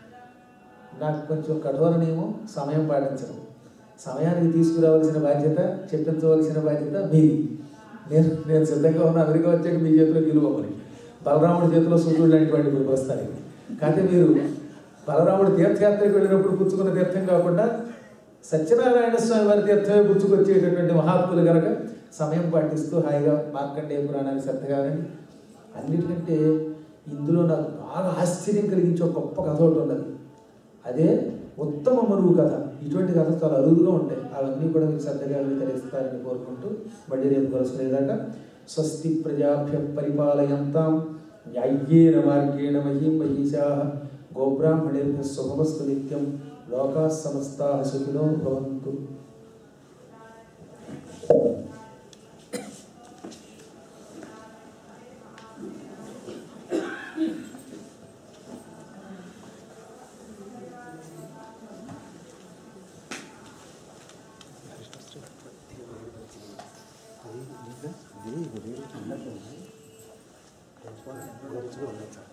నాకు కొంచెం కఠోర నియమం సమయం పాటించడం సమయానికి తీసుకురావాల్సిన బాధ్యత చెప్పించవలసిన బాధ్యత మీది నేను నేను సిద్ధంగా ఉన్న అమెరికా వచ్చాక మీ చేతిలో గెలువమని బలరాముడి చేతిలో సూర్యుడు లాంటివాడిని ఇప్పుడు ప్రస్తుతానికి కాకపోతే మీరు బలరాముడు తీర్థయాత్రకు వెళ్ళినప్పుడు పుచ్చుకున్న తీర్థం కాకుండా సత్యనారాయణ స్వామి వారి తీర్థమే పుచ్చుకొచ్చేటటువంటి మహాత్ములు కనుక సమయం పాటిస్తూ హాయిగా మార్కండేయ పురాణాన్ని శ్రద్ధగా వినండి అన్నిటికంటే ఇందులో నాకు బాగా ఆశ్చర్యం కలిగించే ఒక గొప్ప కథ ఒకటి ఉన్నది అదే ఉత్తమ మరువు కథ ఇటువంటి కథ చాలా అరుదుగా ఉంటాయి అవన్నీ కూడా మీకు శ్రద్ధగా వితరిస్తారని కోరుకుంటూ మళ్ళీ రేపు కలుసుకునేదాకా స్వస్తి ప్రజాభ్య పరిపాలయంతాం న్యాయ్యేన మార్గేణ మహీం మహిషా గోబ్రాహ్మణేభ్య శుభమస్తు నిత్యం లోకా సమస్తా సుఖినో భవంతు ఇది ఇది ఇది